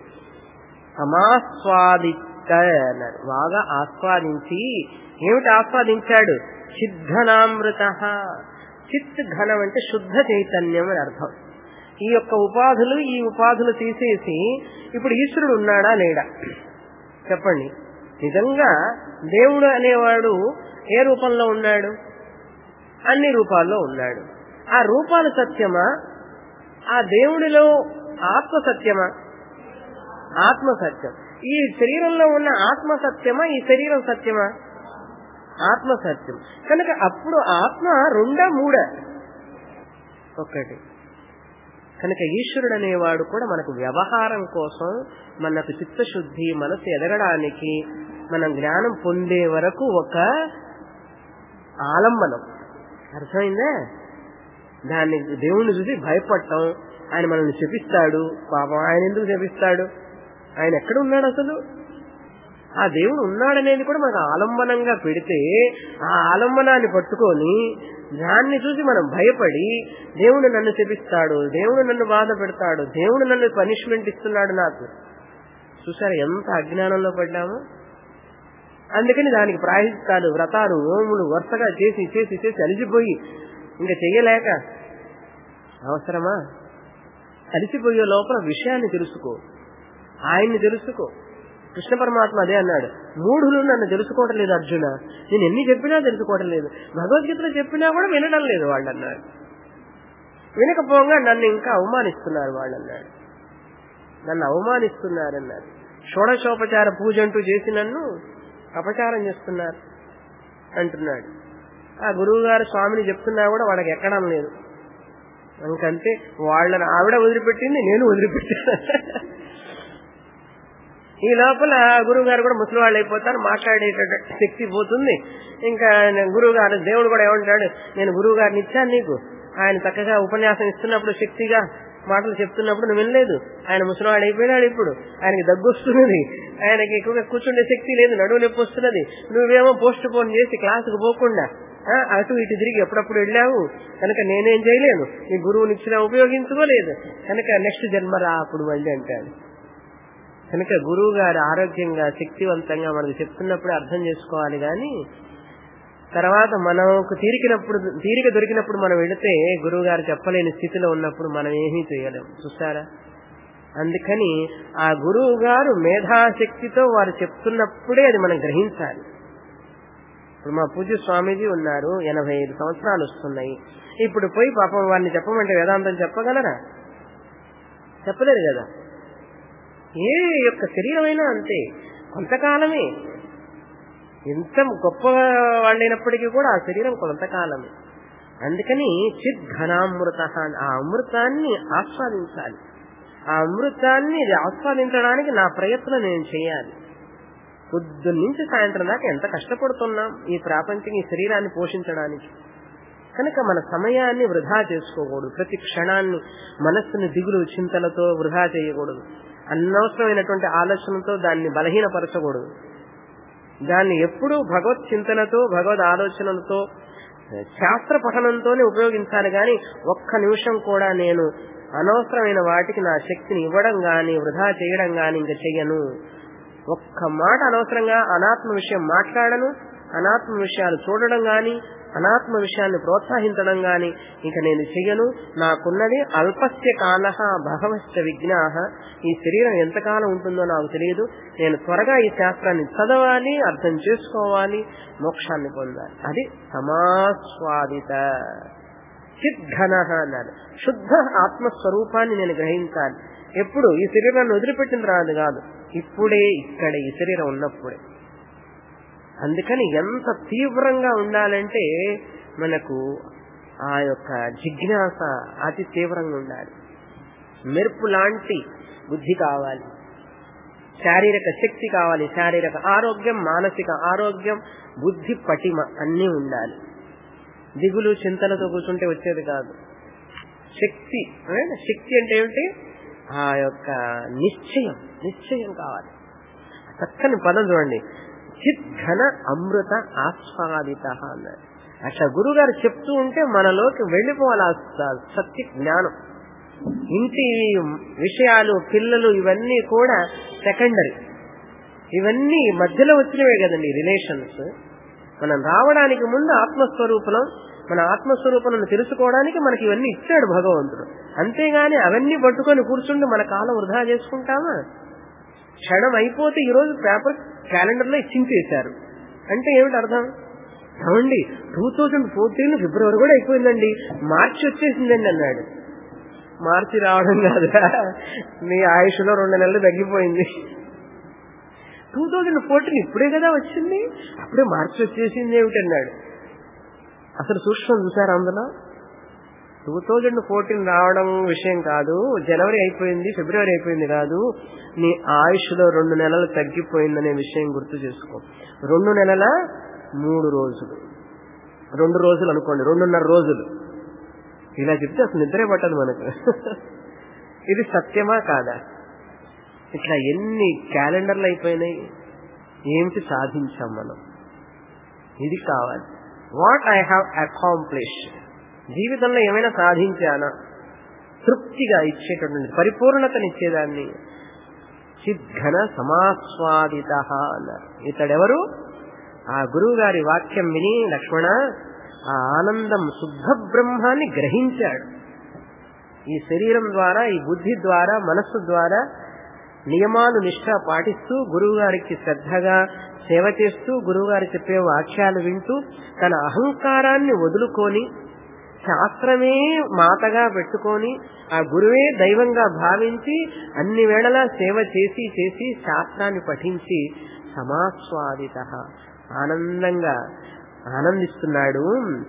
Speaker 1: సమాస్వాదిత అన్నారు బాగా ఆస్వాదించి ఏమిటి ఆస్వాదించాడు చిద్ధనామృత చిత్ ఘనం అంటే శుద్ధ చైతన్యం అని అర్థం ఈ యొక్క ఉపాధులు ఈ ఉపాధులు తీసేసి ఇప్పుడు ఈశ్వరుడు ఉన్నాడా లేడా చెప్పండి నిజంగా దేవుడు అనేవాడు ఏ రూపంలో ఉన్నాడు అన్ని రూపాల్లో ఉన్నాడు ఆ రూపాలు సత్యమా ఆ దేవుడిలో ఆత్మ సత్యమా ఆత్మ సత్యం ఈ శరీరంలో ఉన్న ఆత్మ సత్యమా ఈ శరీరం సత్యమా ఆత్మ సత్యం కనుక అప్పుడు ఆత్మ రెండా మూడా ఒకటి కనుక ఈశ్వరుడు అనేవాడు కూడా మనకు వ్యవహారం కోసం మనకు చిత్తశుద్ధి మనసు ఎదగడానికి మనం జ్ఞానం పొందే వరకు ఒక ఆలంబనం అర్థమైందా దాన్ని దేవుణ్ణి చూసి భయపడటం ఆయన మనల్ని శపిస్తాడు పాపం ఆయన ఎందుకు శపిస్తాడు ఆయన ఎక్కడ ఉన్నాడు అసలు ఆ దేవుడు ఉన్నాడనేది కూడా మనకు ఆలంబనంగా పెడితే ఆ ఆలంబనాన్ని పట్టుకొని దాన్ని చూసి మనం భయపడి దేవుడు నన్ను శపిస్తాడు దేవుడు నన్ను బాధ పెడతాడు దేవుడు నన్ను పనిష్మెంట్ ఇస్తున్నాడు నాకు చూసారా ఎంత అజ్ఞానంలో పడ్డాము అందుకని దానికి ప్రాయశ్చిత్తాలు వ్రతాలు ఓములు వరుసగా చేసి చేసి చేసి అలిసిపోయి ఇంకా చెయ్యలేక అవసరమా అలిసిపోయే లోపల విషయాన్ని తెలుసుకో ఆయన్ని తెలుసుకో కృష్ణ పరమాత్మ అదే అన్నాడు మూఢులు నన్ను తెలుసుకోవటం లేదు అర్జున నేను ఎన్ని చెప్పినా తెలుసుకోవటం లేదు భగవద్గీతలో చెప్పినా కూడా వినడం లేదు వాళ్ళు అన్నాడు వినకపోగా నన్ను ఇంకా అవమానిస్తున్నారు వాళ్ళు అన్నాడు నన్ను అవమానిస్తున్నారన్నారు షోడశోపచార పూజ అంటూ చేసి నన్ను అపచారం చేస్తున్నారు అంటున్నాడు ఆ గురువు గారు స్వామిని చెప్తున్నా కూడా వాళ్ళకి ఎక్కడం లేదు ఇంకంతే వాళ్ళని ఆవిడ వదిలిపెట్టింది నేను వదిలిపెట్టాను ఈ లోపల గురువు గారు కూడా ముసలి వాళ్ళు అయిపోతారు మాట్లాడేటటువంటి శక్తి పోతుంది ఇంకా గురువు గారు దేవుడు కూడా ఏమంటాడు నేను గురువు గారిని ఇచ్చాను నీకు ఆయన చక్కగా ఉపన్యాసం ఇస్తున్నప్పుడు శక్తిగా మాటలు చెప్తున్నప్పుడు నువ్వు వినలేదు ఆయన ముసలివాడు అయిపోయినాడు ఇప్పుడు ఆయనకి దగ్గు వస్తున్నది ఆయనకి ఎక్కువగా కూర్చుండే శక్తి లేదు నడువు నొప్పి వస్తున్నది నువ్వేమో పోస్ట్ పోన్ చేసి క్లాసుకు పోకుండా అటు ఇటు తిరిగి ఎప్పుడప్పుడు వెళ్ళావు కనుక నేనేం చేయలేను నీ గురువుని ఇచ్చినా ఉపయోగించుకోలేదు కనుక నెక్స్ట్ జన్మ రా అప్పుడు మళ్ళీ అంటాడు కనుక గురువు గారు ఆరోగ్యంగా శక్తివంతంగా మనకు చెప్తున్నప్పుడు అర్థం చేసుకోవాలి కానీ తర్వాత మనకు తీరికినప్పుడు తీరిక దొరికినప్పుడు మనం వెళితే గురువు గారు చెప్పలేని స్థితిలో ఉన్నప్పుడు మనం ఏమీ చేయలేం చూసారా అందుకని ఆ గురువు గారు మేధాశక్తితో వారు చెప్తున్నప్పుడే అది మనం గ్రహించాలి ఇప్పుడు మా పూజ్య స్వామీజీ ఉన్నారు ఎనభై ఐదు సంవత్సరాలు వస్తున్నాయి ఇప్పుడు పోయి పాపం వారిని చెప్పమంటే వేదాంతం చెప్పగలరా చెప్పలేరు కదా ఏ యొక్క శరీరమైనా అంతే కొంతకాలమే ఎంత గొప్ప వాళ్ళైనప్పటికీ కూడా ఆ శరీరం కొంతకాలమే అందుకని చిద్ ఘనామృత ఆ అమృతాన్ని ఆస్వాదించాలి ఆ అమృతాన్ని ఆస్వాదించడానికి నా ప్రయత్నం నేను చేయాలి పొద్దున్న నుంచి సాయంత్రం దాకా ఎంత కష్టపడుతున్నాం ఈ ప్రాపంచం ఈ శరీరాన్ని పోషించడానికి కనుక మన సమయాన్ని వృధా చేసుకోకూడదు ప్రతి క్షణాన్ని మనస్సుని దిగులు చింతలతో వృధా చేయకూడదు అనవసరమైనటువంటి ఆలోచనతో దాన్ని బలహీనపరచకూడదు దాన్ని ఎప్పుడూ భగవత్ చింతనతో భగవద్ ఆలోచనలతో శాస్త్ర పఠనంతోనే ఉపయోగించాలి కానీ ఒక్క నిమిషం కూడా నేను అనవసరమైన వాటికి నా శక్తిని ఇవ్వడం గాని వృధా చేయడం గాని ఇంకా చెయ్యను ఒక్క మాట అనవసరంగా అనాత్మ విషయం మాట్లాడను అనాత్మ విషయాలు చూడడం గాని అనాత్మ విషయాన్ని ప్రోత్సహించడం గాని ఇక నేను చెయ్యను నాకున్నది అల్పస్య కాల భగవశ్చ విజ్ఞాహ ఈ శరీరం ఎంతకాలం ఉంటుందో నాకు తెలియదు నేను త్వరగా ఈ శాస్త్రాన్ని చదవాలి అర్థం చేసుకోవాలి మోక్షాన్ని పొందాలి అది సమాస్వాదిత చిద్ఘన అన్నారు శుద్ధ ఆత్మస్వరూపాన్ని నేను గ్రహించాలి ఎప్పుడు ఈ శరీరాన్ని వదిలిపెట్టిన తర్వాత కాదు ఇప్పుడే ఇక్కడ ఈ శరీరం ఉన్నప్పుడే అందుకని ఎంత తీవ్రంగా ఉండాలంటే మనకు ఆ యొక్క జిజ్ఞాస అతి తీవ్రంగా ఉండాలి మెరుపు లాంటి బుద్ధి కావాలి శారీరక శక్తి కావాలి శారీరక ఆరోగ్యం మానసిక ఆరోగ్యం బుద్ధి పటిమ అన్నీ ఉండాలి దిగులు చింతలతో కూర్చుంటే వచ్చేది కాదు శక్తి శక్తి అంటే ఏమిటి ఆ యొక్క నిశ్చయం నిశ్చయం కావాలి చక్కని పదం చూడండి చిత్ ఘన అమృత ఆస్వాదిత అన్నారు అట్లా గురుగారు చెప్తూ ఉంటే మనలోకి వెళ్ళిపోవాలి సత్య జ్ఞానం ఇంటి విషయాలు పిల్లలు ఇవన్నీ కూడా సెకండరీ ఇవన్నీ మధ్యలో వచ్చినవే కదండి రిలేషన్స్ మనం రావడానికి ముందు ఆత్మస్వరూపం మన ఆత్మస్వరూపం తెలుసుకోవడానికి మనకి ఇవన్నీ ఇచ్చాడు భగవంతుడు అంతేగాని అవన్నీ పట్టుకొని కూర్చుండి మన కాలం వృధా చేసుకుంటామా క్షణం అయిపోతే ఈ రోజు పేపర్ క్యాలెండర్ లో చింపేశారు అంటే ఏమిటి అర్థం ఏమండి టూ థౌజండ్ ఫోర్టీన్ ఫిబ్రవరి కూడా అయిపోయిందండి మార్చి వచ్చేసిందండి అన్నాడు మార్చి రావడం కాదురా మీ ఆయుష్లో రెండు నెలలు తగ్గిపోయింది టూ థౌజండ్ ఫోర్టీన్ ఇప్పుడే కదా వచ్చింది అప్పుడే మార్చి వచ్చేసింది ఏమిటన్నాడు అసలు సూక్ష్మం చూసారా అందులో టూ థౌజండ్ ఫోర్టీన్ రావడం విషయం కాదు జనవరి అయిపోయింది ఫిబ్రవరి అయిపోయింది కాదు నీ ఆయుష్లో రెండు నెలలు తగ్గిపోయిందనే విషయం గుర్తు చేసుకో రెండు నెలల మూడు రోజులు రెండు రోజులు అనుకోండి రెండున్నర రోజులు ఇలా చెప్తే అసలు నిద్రే పట్టదు మనకు ఇది సత్యమా కాదా ఇట్లా ఎన్ని క్యాలెండర్లు అయిపోయినాయి ఏమిటి సాధించాం మనం ఇది కావాలి వాట్ ఐ హ్యావ్ అకాంప్లిష్ జీవితంలో ఏమైనా సాధించానా తృప్తిగా ఇచ్చేటటువంటి పరిపూర్ణతనిచ్చేదాన్ని చిద్ఘన సమాస్వాదిత అన్నారు ఇతడెవరు ఆ గురువు గారి వాక్యం విని లక్ష్మణ ఆ ఆనందం శుద్ధ బ్రహ్మాన్ని గ్రహించాడు ఈ శరీరం ద్వారా ఈ బుద్ధి ద్వారా మనస్సు ద్వారా నియమాలు నిష్ఠ పాటిస్తూ గురువు గారికి శ్రద్ధగా సేవ చేస్తూ గురువు గారు చెప్పే వాక్యాలు వింటూ తన అహంకారాన్ని వదులుకొని శాస్త్రమే మాతగా పెట్టుకొని ఆ గురువే దైవంగా భావించి అన్ని వేళలా సేవ చేసి చేసి శాస్త్రాన్ని పఠించి సమాస్వాదిత ఆనందంగా ఆనందిస్తున్నాడు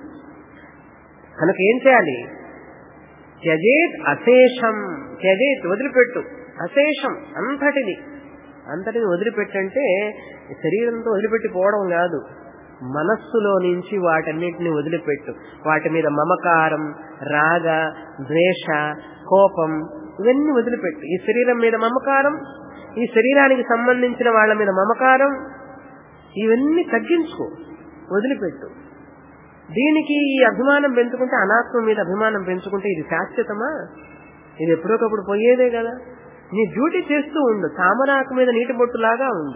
Speaker 1: కనుక ఏం చేయాలి త్యజేత్ అశేషం త్యజేత్ వదిలిపెట్టు అశేషం అంతటిది అంతటిని వదిలిపెట్టంటే శరీరంతో వదిలిపెట్టిపోవడం కాదు మనస్సులో నుంచి వాటన్నిటిని వదిలిపెట్టు వాటి మీద మమకారం రాగ ద్వేష కోపం ఇవన్నీ వదిలిపెట్టు ఈ శరీరం మీద మమకారం ఈ శరీరానికి సంబంధించిన వాళ్ళ మీద మమకారం ఇవన్నీ తగ్గించుకో వదిలిపెట్టు దీనికి ఈ అభిమానం పెంచుకుంటే అనాత్మ మీద అభిమానం పెంచుకుంటే ఇది శాశ్వతమా ఇది ఎప్పుడొకప్పుడు పోయేదే కదా నీ డ్యూటీ చేస్తూ ఉండు తామరాకు మీద నీటి బొట్టులాగా ఉండు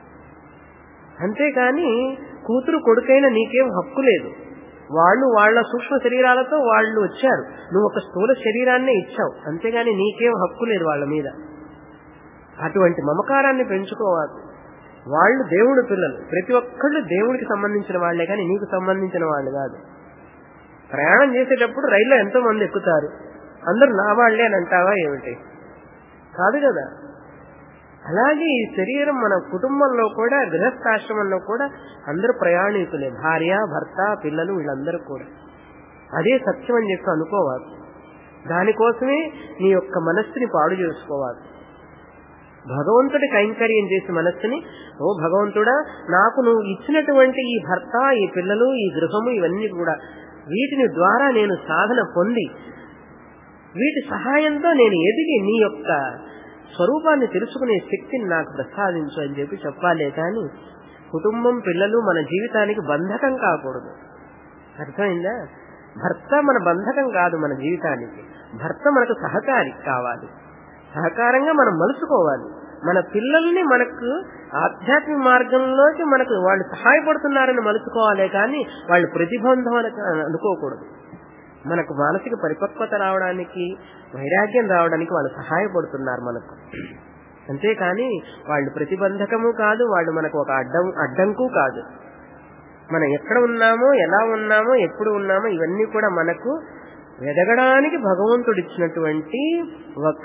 Speaker 1: అంతేకాని కూతురు కొడుకైన నీకేం హక్కు లేదు వాళ్ళు వాళ్ళ సూక్ష్మ శరీరాలతో వాళ్ళు వచ్చారు నువ్వు ఒక స్థూల శరీరాన్నే ఇచ్చావు అంతేగాని నీకేం హక్కు లేదు వాళ్ళ మీద అటువంటి మమకారాన్ని పెంచుకోవాలి వాళ్ళు దేవుడు పిల్లలు ప్రతి ఒక్కళ్ళు దేవుడికి సంబంధించిన వాళ్లే కానీ నీకు సంబంధించిన వాళ్ళు కాదు ప్రయాణం చేసేటప్పుడు రైల్లో ఎంతో మంది ఎక్కుతారు అందరూ నా వాళ్లే అని అంటావా ఏమిటి కాదు కదా అలాగే ఈ శరీరం మన కుటుంబంలో కూడా గృహస్థాశ్రమంలో కూడా అందరూ ప్రయాణికులే భార్య భర్త పిల్లలు వీళ్ళందరూ కూడా అదే సత్యం అని చెప్పి అనుకోవాలి దానికోసమే నీ యొక్క మనస్సుని పాడు చేసుకోవాలి భగవంతుడి కైంకర్యం చేసి మనస్సుని ఓ భగవంతుడా నాకు నువ్వు ఇచ్చినటువంటి ఈ భర్త ఈ పిల్లలు ఈ గృహము ఇవన్నీ కూడా వీటిని ద్వారా నేను సాధన పొంది వీటి సహాయంతో నేను ఎదిగి నీ యొక్క స్వరూపాన్ని తెలుసుకునే శక్తిని నాకు ప్రసాదించు అని చెప్పి చెప్పాలే కానీ కుటుంబం పిల్లలు మన జీవితానికి బంధకం కాకూడదు అర్థమైందా భర్త మన బంధకం కాదు మన జీవితానికి భర్త మనకు సహకారి కావాలి సహకారంగా మనం మలుచుకోవాలి మన పిల్లల్ని మనకు ఆధ్యాత్మిక మార్గంలోకి మనకు వాళ్ళు సహాయపడుతున్నారని మలుచుకోవాలి కానీ వాళ్ళు ప్రతిబంధం అనుకోకూడదు మనకు మానసిక పరిపక్వత రావడానికి వైరాగ్యం రావడానికి వాళ్ళు సహాయపడుతున్నారు మనకు అంతేకాని వాళ్ళు ప్రతిబంధకము కాదు వాళ్ళు మనకు ఒక అడ్డం అడ్డంకు కాదు మనం ఎక్కడ ఉన్నామో ఎలా ఉన్నామో ఎప్పుడు ఉన్నామో ఇవన్నీ కూడా మనకు ఎదగడానికి భగవంతుడు ఇచ్చినటువంటి ఒక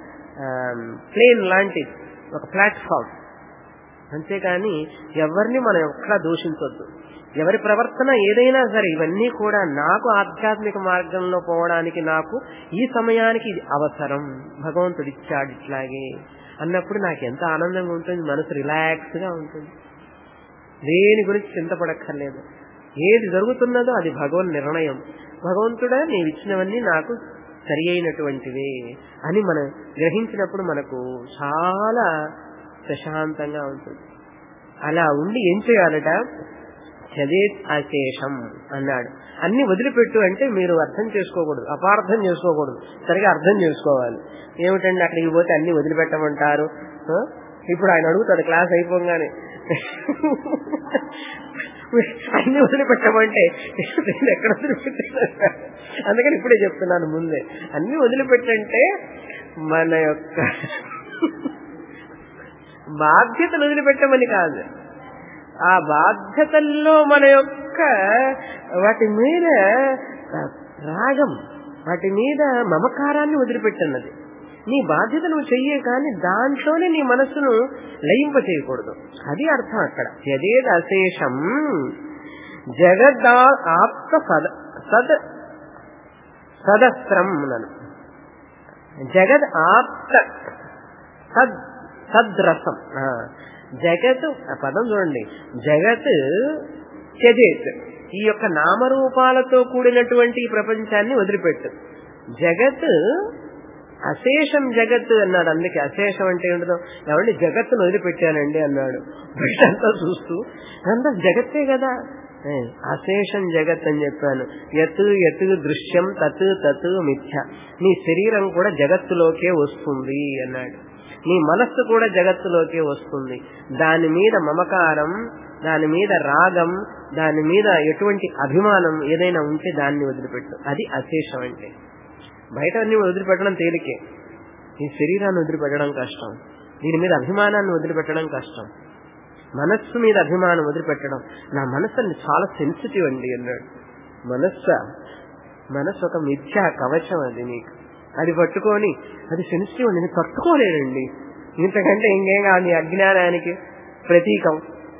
Speaker 1: ప్లేన్ లాంటిది ఒక ప్లాట్ఫామ్ అంతేకాని ఎవరిని మనం ఎక్కడా దూషించొద్దు ఎవరి ప్రవర్తన ఏదైనా సరే ఇవన్నీ కూడా నాకు ఆధ్యాత్మిక మార్గంలో పోవడానికి నాకు ఈ సమయానికి ఇది అవసరం భగవంతుడు ఇచ్చాడు ఇట్లాగే అన్నప్పుడు నాకు ఎంత ఆనందంగా ఉంటుంది మనసు రిలాక్స్ గా ఉంటుంది దేని గురించి చింతపడక్కర్లేదు ఏది జరుగుతున్నదో అది భగవన్ నిర్ణయం భగవంతుడా నీవు ఇచ్చినవన్నీ నాకు సరి అయినటువంటివే అని మనం గ్రహించినప్పుడు మనకు చాలా ప్రశాంతంగా ఉంటుంది అలా ఉండి ఏం చేయాలట చదేత్ అశేషం అన్నాడు అన్ని వదిలిపెట్టు అంటే మీరు అర్థం చేసుకోకూడదు అపార్థం చేసుకోకూడదు సరిగా అర్థం చేసుకోవాలి ఏమిటండి అక్కడికి పోతే అన్ని వదిలిపెట్టమంటారు ఆ? ఇప్పుడు ఆయన అడుగుతాడు క్లాస్ అయిపోగానే అన్ని వదిలిపెట్టమంటే నేను ఎక్కడ వదిలిపెట్టాను అందుకని ఇప్పుడే చెప్తున్నాను ముందే అన్ని వదిలిపెట్టంటే మన యొక్క బాధ్యతలు వదిలిపెట్టమని కాదు ఆ బాధ్యతల్లో మన యొక్క వాటి మీద రాగం వాటి మీద మమకారాన్ని వదిలిపెట్టన్నది నీ బాధ్యత నువ్వు చెయ్యే కానీ దాంట్లోనే నీ మనస్సును లయింప చేయకూడదు అది అర్థం అక్కడ యదేద అశేషం జగద్దా ఆప్త సద సద్ సదస్త్రం నన్ను జగద్ ఆప్త సద్ సద్రసం ఆ, జగత్ ఆ పదం చూడండి జగత్ చజేత్ ఈ యొక్క నామరూపాలతో కూడినటువంటి ఈ ప్రపంచాన్ని వదిలిపెట్టు జగత్ అశేషం జగత్ అన్నాడు అందుకే అశేషం అంటే ఏంటో ఎవరి జగత్తును వదిలిపెట్టానండి అన్నాడు బయటంతా చూస్తూ అంతా జగత్తే కదా ఏ, అశేషం జగత్ అని చెప్పాను యత్ యత్ దృశ్యం తత్ తత్ మిథ్య నీ శరీరం కూడా జగత్తులోకే వస్తుంది అన్నాడు నీ మనస్సు కూడా జగత్తులోకే వస్తుంది దాని మీద మమకారం దాని మీద రాగం దాని మీద ఎటువంటి అభిమానం ఏదైనా ఉంటే దాన్ని వదిలిపెట్టు అది అశేషం అంటే బయట అన్ని వదిలిపెట్టడం తేలికే ఈ శరీరాన్ని వదిలిపెట్టడం కష్టం దీని మీద అభిమానాన్ని వదిలిపెట్టడం కష్టం మనస్సు మీద అభిమానం వదిలిపెట్టడం నా మనస్సు అండి చాలా సెన్సిటివ్ అండి అన్నాడు మనస్సు మనస్సు ఒక మిథ్యా కవచం అది నీకు అది పట్టుకొని అది సెన్సిటివ్ అండి నేను తట్టుకోలేనండి ఇంతకంటే ఇంకేం కాదు నీ అజ్ఞానానికి ప్రతీకం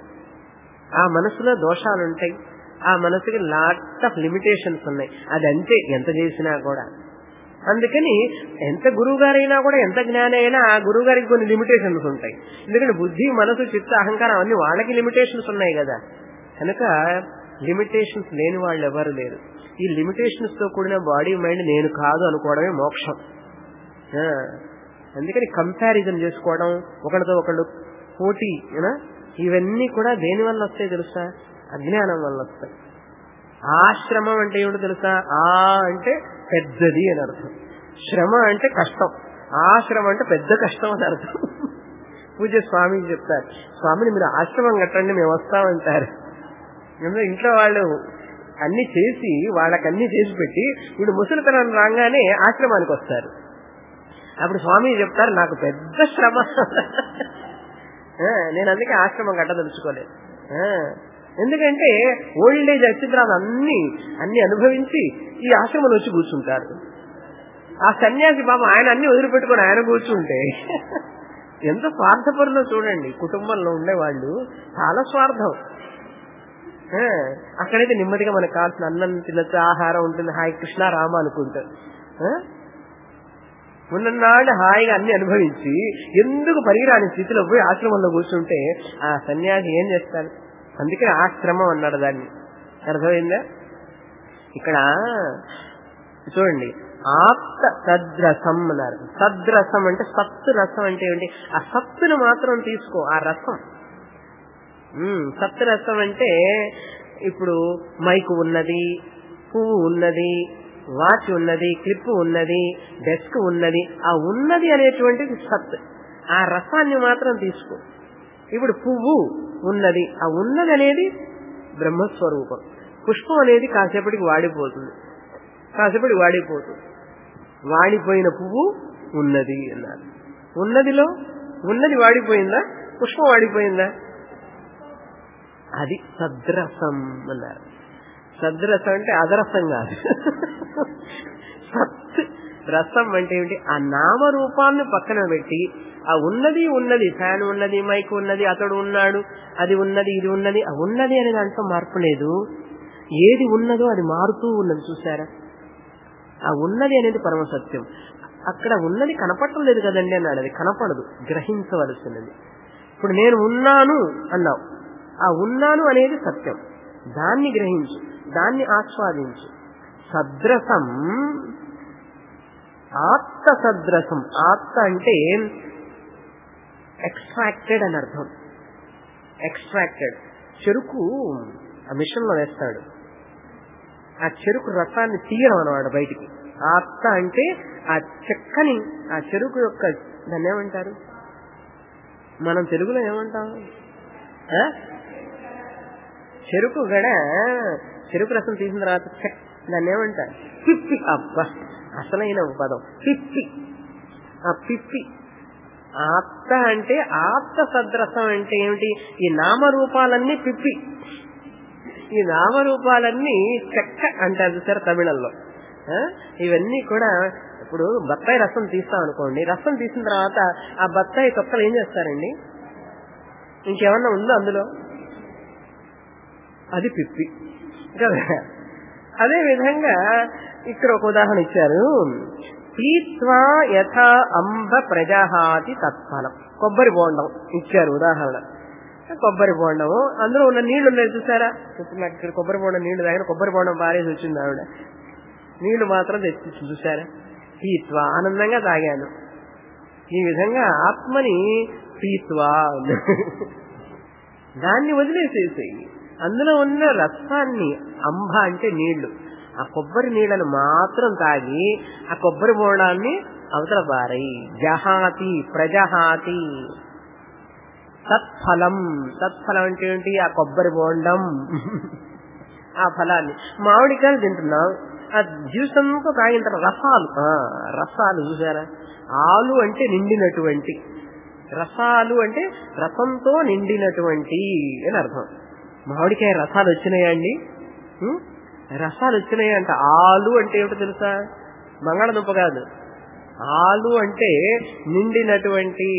Speaker 1: ఆ మనసులో దోషాలు ఉంటాయి ఆ మనసుకి లాట్ ఆఫ్ లిమిటేషన్స్ ఉన్నాయి అది అంతే ఎంత చేసినా కూడా అందుకని ఎంత గురువు గారైనా కూడా ఎంత జ్ఞాని అయినా ఆ గురువు గారికి కొన్ని లిమిటేషన్స్ ఉంటాయి ఎందుకంటే బుద్ధి మనసు చిత్త అహంకారం అన్ని వాళ్ళకి లిమిటేషన్స్ ఉన్నాయి కదా కనుక లిమిటేషన్స్ లేని వాళ్ళు ఎవరు లేరు ఈ లిమిటేషన్స్ తో కూడిన బాడీ మైండ్ నేను కాదు అనుకోవడమే మోక్షం ఆ, అందుకని కంపారిజన్ చేసుకోవడం ఒకరితో ఒకళ్ళు పోటీ ఏనా? ఇవన్నీ కూడా దేని వల్ల వస్తాయి తెలుసా అజ్ఞానం వల్ల వస్తాయి ఆశ్రమం అంటే ఏమిటో తెలుసా ఆ అంటే పెద్దది అని అర్థం శ్రమ అంటే కష్టం ఆశ్రమం అంటే పెద్ద కష్టం అని అర్థం పూజ స్వామి చెప్తారు స్వామిని మీరు ఆశ్రమం కట్టండి మేము వస్తామంటారు ఎందుకంటే ఇంట్లో వాళ్ళు అన్ని చేసి వాళ్ళకి అన్ని చేసి పెట్టి వీడు ముసలితనం రాగానే ఆశ్రమానికి వస్తారు అప్పుడు స్వామి చెప్తారు నాకు పెద్ద శ్రమ ఆ, నేను అందుకే ఆశ్రమం కట్టదలుచుకోలేదు ఆ, ఎందుకంటే ఓల్డ్ ఏజ్ వచ్చిన తర్వాత అన్ని అన్ని అనుభవించి ఈ ఆశ్రమం వచ్చి కూర్చుంటారు ఆ సన్యాసి బాబు ఆయన అన్ని వదిలిపెట్టుకుని ఆయన కూర్చుంటే ఎంత స్వార్థపరులో చూడండి కుటుంబంలో ఉండేవాళ్ళు చాలా స్వార్థం ఆ, అక్కడైతే నెమ్మదిగా మనకు కావాల్సిన అన్నం తినచ్చు ఆహారం ఉంటుంది హాయ్ కృష్ణ రామ అనుకుంటారు ఆ? ఉన్ననాడు హాయిగా అన్ని అనుభవించి ఎందుకు పరిగిరాని స్థితిలో పోయి ఆశ్రమంలో కూర్చుంటే ఆ సన్యాసి ఏం చేస్తాడు అందుకే ఆశ్రమం అన్నాడు దాన్ని అర్థమైందా ఇక్కడ చూడండి ఆప్త సద్రసం అన్నారు సద్రసం అంటే సత్తు రసం అంటే ఏంటి ఆ సత్తును మాత్రం తీసుకో ఆ రసం ఉమ్, సత్తు రసం అంటే ఇప్పుడు మైకు ఉన్నది పువ్వు ఉన్నది వాచ్ ఉన్నది క్లిప్ ఉన్నది డెస్క్ ఉన్నది ఆ ఉన్నది అనేటువంటిది సత్ ఆ రసాన్ని మాత్రం తీసుకో ఇప్పుడు పువ్వు ఉన్నది ఆ ఉన్నది అనేది బ్రహ్మస్వరూపం పుష్పం అనేది కాసేపటికి వాడిపోతుంది కాసేపటికి వాడిపోతుంది వాడిపోయిన పువ్వు ఉన్నది అన్నారు ఉన్నదిలో ఉన్నది వాడిపోయిందా పుష్పం వాడిపోయిందా అది సద్రసం అన్నారు సద్రసం అంటే అదరసం కాదు సత్ రసం అంటే ఏమిటి ఆ నామరూపాన్ని పక్కన పెట్టి ఆ ఉన్నది ఉన్నది ఫ్యాన్ ఉన్నది మైక్ ఉన్నది అతడు ఉన్నాడు అది ఉన్నది ఇది ఉన్నది ఆ ఉన్నది అనే దాంట్లో మార్పు లేదు ఏది ఉన్నదో అది మారుతూ ఉన్నది చూసారా ఆ ఉన్నది అనేది పరమ సత్యం అక్కడ ఉన్నది కనపడటం లేదు కదండి అన్నాడు అది కనపడదు గ్రహించవలసినది ఇప్పుడు నేను ఉన్నాను అన్నావు ఆ ఉన్నాను అనేది సత్యం దాన్ని గ్రహించు దాన్ని ఆస్వాదించు సద్రసం ఆత్త సద్రసం ఆత్త అంటే ఎక్స్ట్రాక్టెడ్ అని అర్థం ఎక్స్ట్రాక్టెడ్ చెరుకు ఆ మిషన్లో వేస్తాడు ఆ చెరుకు రసాన్ని తీయడం అనమాట బయటికి ఆప్త అంటే ఆ చెక్కని ఆ చెరుకు యొక్క దాన్ని ఏమంటారు మనం తెలుగులో ఏమంటాం ఆ? చెరుకు గడ చెరుకు రసం తీసిన తర్వాత చెక్ దాన్ని ఏమంటారు పిప్పి అబ్బా అసలైన పదం పిప్పి ఆ పిప్పి ఆప్త అంటే ఆప్త సద్రసం అంటే ఏమిటి ఈ నామరూపాలన్నీ పిప్పి ఈ నామరూపాలన్నీ చెక్క అంటారు చూసారు తమిళంలో ఆ? ఇవన్నీ కూడా ఇప్పుడు బత్తాయి రసం తీస్తాం అనుకోండి రసం తీసిన తర్వాత ఆ బత్తాయి తొక్కలు ఏం చేస్తారండి ఇంకేమన్నా ఉందో అందులో అది పిప్పి కదా అదే విధంగా ఇక్కడ ఒక ఉదాహరణ ఇచ్చారు పీత్వా యథా అంబ ప్రజాహాతి తత్ఫలం కొబ్బరి బోండం ఇచ్చారు ఉదాహరణ కొబ్బరి బోండము అందులో ఉన్న నీళ్లు ఉన్నాయి చూసారా ఇప్పుడు నాకు ఇక్కడ కొబ్బరి బోండం నీళ్లు తాగిన కొబ్బరి బోండం పారేసి వచ్చింది ఆవిడ నీళ్లు మాత్రం తెచ్చి చూసారా పీత్వా ఆనందంగా తాగాను ఈ విధంగా ఆత్మని పీత్వా దాన్ని వదిలేసేసేయి అందులో ఉన్న రసాన్ని అంబ అంటే నీళ్లు ఆ కొబ్బరి నీళ్లను మాత్రం తాగి ఆ కొబ్బరి బోండాన్ని అవతల పారయి జహాతి ప్రజహాతి తత్ఫలం తత్ఫలం అంటే ఏంటి ఆ కొబ్బరి బోండం ఆ ఫలాన్ని మామిడికాయలు తింటున్నాం ఆ జ్యూస్ అంతా తాగిన తర్వాత రసాలు ఆ, రసాలు చూసారా ఆలు అంటే నిండినటువంటి రసాలు అంటే రసంతో నిండినటువంటి అని అర్థం మామిడికాయ రసాలు వచ్చినాయా అండి ఉం? రసాలు వచ్చినాయి అంట ఆలు అంటే ఏమిటో తెలుసా బంగాళదుంప కాదు ఆలు అంటే నిండినటువంటి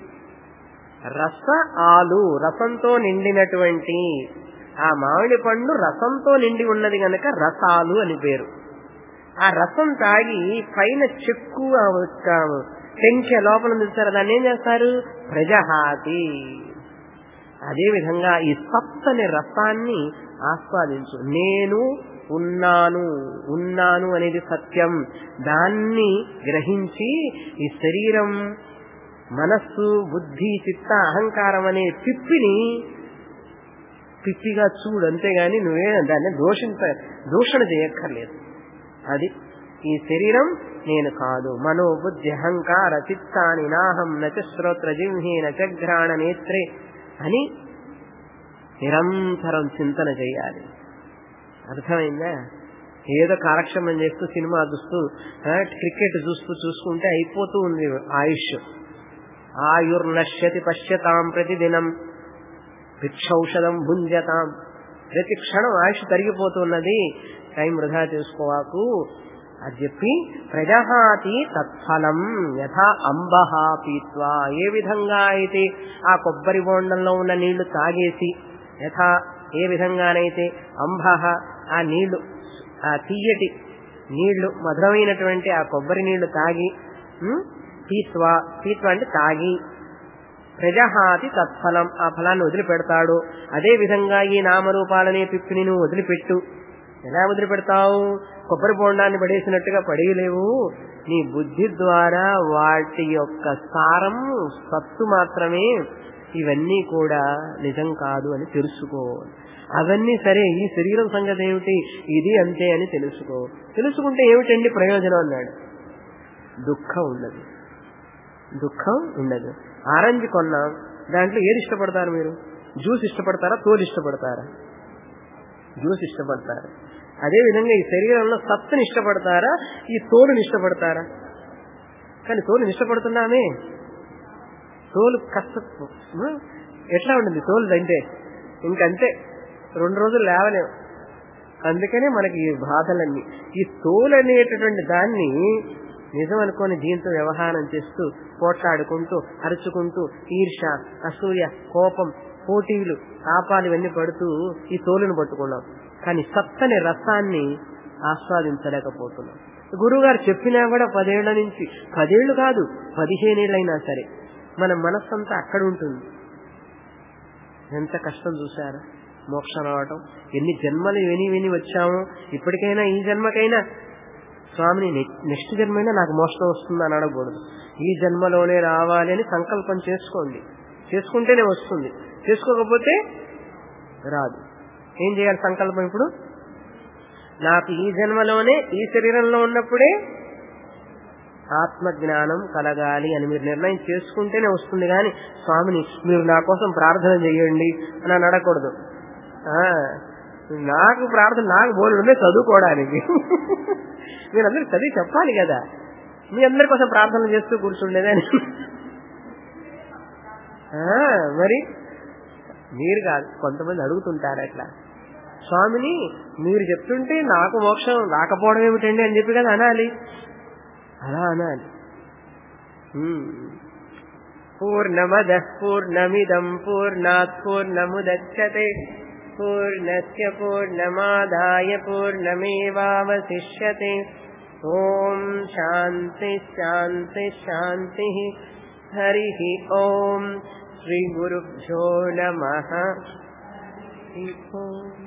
Speaker 1: రస ఆలు రసంతో నిండినటువంటి ఆ మామిడి పండు రసంతో నిండి ఉన్నది గనక రసాలు అని పేరు ఆ రసం తాగి పైన చెక్కు ఆ యొక్క టెంకె లోపల చూసారు దాన్ని ఏం చేస్తారు ప్రజహాతి అదే విధంగా ఈ సత్ అనే రసాన్ని ఆస్వాదించు నేను ఉన్నాను ఉన్నాను అనేది సత్యం దాన్ని గ్రహించి ఈ శరీరం మనస్సు బుద్ధి చిత్త అహంకారం అనే పిప్పిని పిచ్చిగా చూడు అంతేగాని నువ్వే దాన్ని దోషించ దూషణ చేయక్కర్లేదు అది ఈ శరీరం నేను కాదు మనో బుద్ధి అహంకార చిత్తాని నాహం నచ శ్రోత్ర జిహ్నే నచఘ్రాణ నేత్రే అని నిరంతరం చింతన చేయాలి అర్థమైందా ఏదో కాలక్షేమం చేస్తూ సినిమా చూస్తూ ఆ, క్రికెట్ చూస్తూ చూసుకుంటే అయిపోతూ ఉంది ఆయుష్ ఆయుర్నశ్యతి పశ్యతాం ప్రతిదినం భిక్షౌషధం భుంజతాం ప్రతి క్షణం ఆయుష్ తరిగిపోతున్నది టైం వృధా చేసుకోవాకు అది చెప్పి ప్రజహాతి తత్ఫలం యథా అంబహ పీత్వా ఏ విధంగా అయితే ఆ కొబ్బరి బోండంలో ఉన్న నీళ్లు తాగేసి యథా ఏ విధంగానైతే అంబహ ఆ నీళ్లు ఆ తీయటి నీళ్లు మధురమైనటువంటి ఆ కొబ్బరి నీళ్లు తాగి ఉమ్, పీత్వా పీత్వా అంటే తాగి ప్రజహాతి తత్ఫలం ఆ ఫలాన్ని వదిలిపెడతాడు అదే విధంగా ఈ నామరూపాలనే పిప్పిని నువ్వు వదిలిపెట్టు ఎలా వదిలిపెడతావు కొబ్బరి బోండాన్ని పడేసినట్టుగా పడేయలేవు నీ బుద్ధి ద్వారా వాటి యొక్క సారం సత్తు మాత్రమే ఇవన్నీ కూడా నిజం కాదు అని తెలుసుకో అవన్నీ సరే ఈ శరీరం సంగతి ఏమిటి ఇది అంతే అని తెలుసుకో తెలుసుకుంటే ఏమిటండి ప్రయోజనం అన్నాడు దుఃఖం ఉండదు దుఃఖం ఉండదు ఆరెంజ్ కొన్నాం దాంట్లో ఏది ఇష్టపడతారు మీరు జ్యూస్ ఇష్టపడతారా తోలు ఇష్టపడతారా జ్యూస్ ఇష్టపడతారు అదే విధంగా ఈ శరీరంలో సత్తుని ఇష్టపడతారా ఈ తోలుని ఇష్టపడతారా కానీ తోలుని ఇష్టపడుతున్నామే తోలు కష్ట ఎట్లా ఉంటుంది తోలు అంటే ఇంకంతే రెండు రోజులు లేవలేము అందుకనే మనకి ఈ బాధలన్నీ ఈ తోలు అనేటటువంటి దాన్ని నిజం అనుకొని దీంతో వ్యవహారం చేస్తూ పోట్లాడుకుంటూ అరుచుకుంటూ ఈర్ష అసూయ కోపం పోటీలు తాపాలు ఇవన్నీ పడుతూ ఈ తోలును పట్టుకున్నాం కానీ సత్తని రసాన్ని ఆస్వాదించలేకపోతున్నాం గురువుగారు చెప్పినా కూడా పదేళ్ల నుంచి పదేళ్లు కాదు పదిహేనేళ్ళైనా సరే మన మనస్సంతా అక్కడ ఉంటుంది ఎంత కష్టం చూసారా మోక్షం రావటం ఎన్ని జన్మలు విని విని వచ్చాము ఇప్పటికైనా ఈ జన్మకైనా స్వామిని నెక్స్ట్ జన్మైనా నాకు మోక్షం వస్తుంది అని అడగకూడదు ఈ జన్మలోనే రావాలి అని సంకల్పం చేసుకోండి చేసుకుంటేనే వస్తుంది చేసుకోకపోతే రాదు ఏం చేయాలి సంకల్పం ఇప్పుడు నాకు ఈ జన్మలోనే ఈ శరీరంలో ఉన్నప్పుడే ఆత్మజ్ఞానం కలగాలి అని మీరు నిర్ణయం చేసుకుంటేనే వస్తుంది కానీ స్వామిని మీరు నా కోసం ప్రార్థన చేయండి అని అని అడగకూడదు ఆ, నాకు ప్రార్థన నాకు బోలు ఉండే చదువుకోవడానికి మీరందరూ చదివి చెప్పాలి కదా మీ అందరి కోసం ప్రార్థన చేస్తూ కూర్చుండేదని ఆ, మరి మీరు కాదు కొంతమంది అడుగుతుంటారు అట్లా స్వామిని మీరు చెప్తుంటే నాకు మోక్షం రాకపోవడం ఏమిటండి అని చెప్పి కదా అనాలి అలా అనాలి ఉమ్. పూర్ణమద పూర్ణమిదం పూర్ణాత్ పూర్ణముదచ్చతే పూర్ణస్య పూర్ణమాదాయ పూర్ణమేవావశిష్యతే ఓం శాంతి శాంతి శాంతి హరి ఓం శ్రీ గురుభ్యో నమ ఓం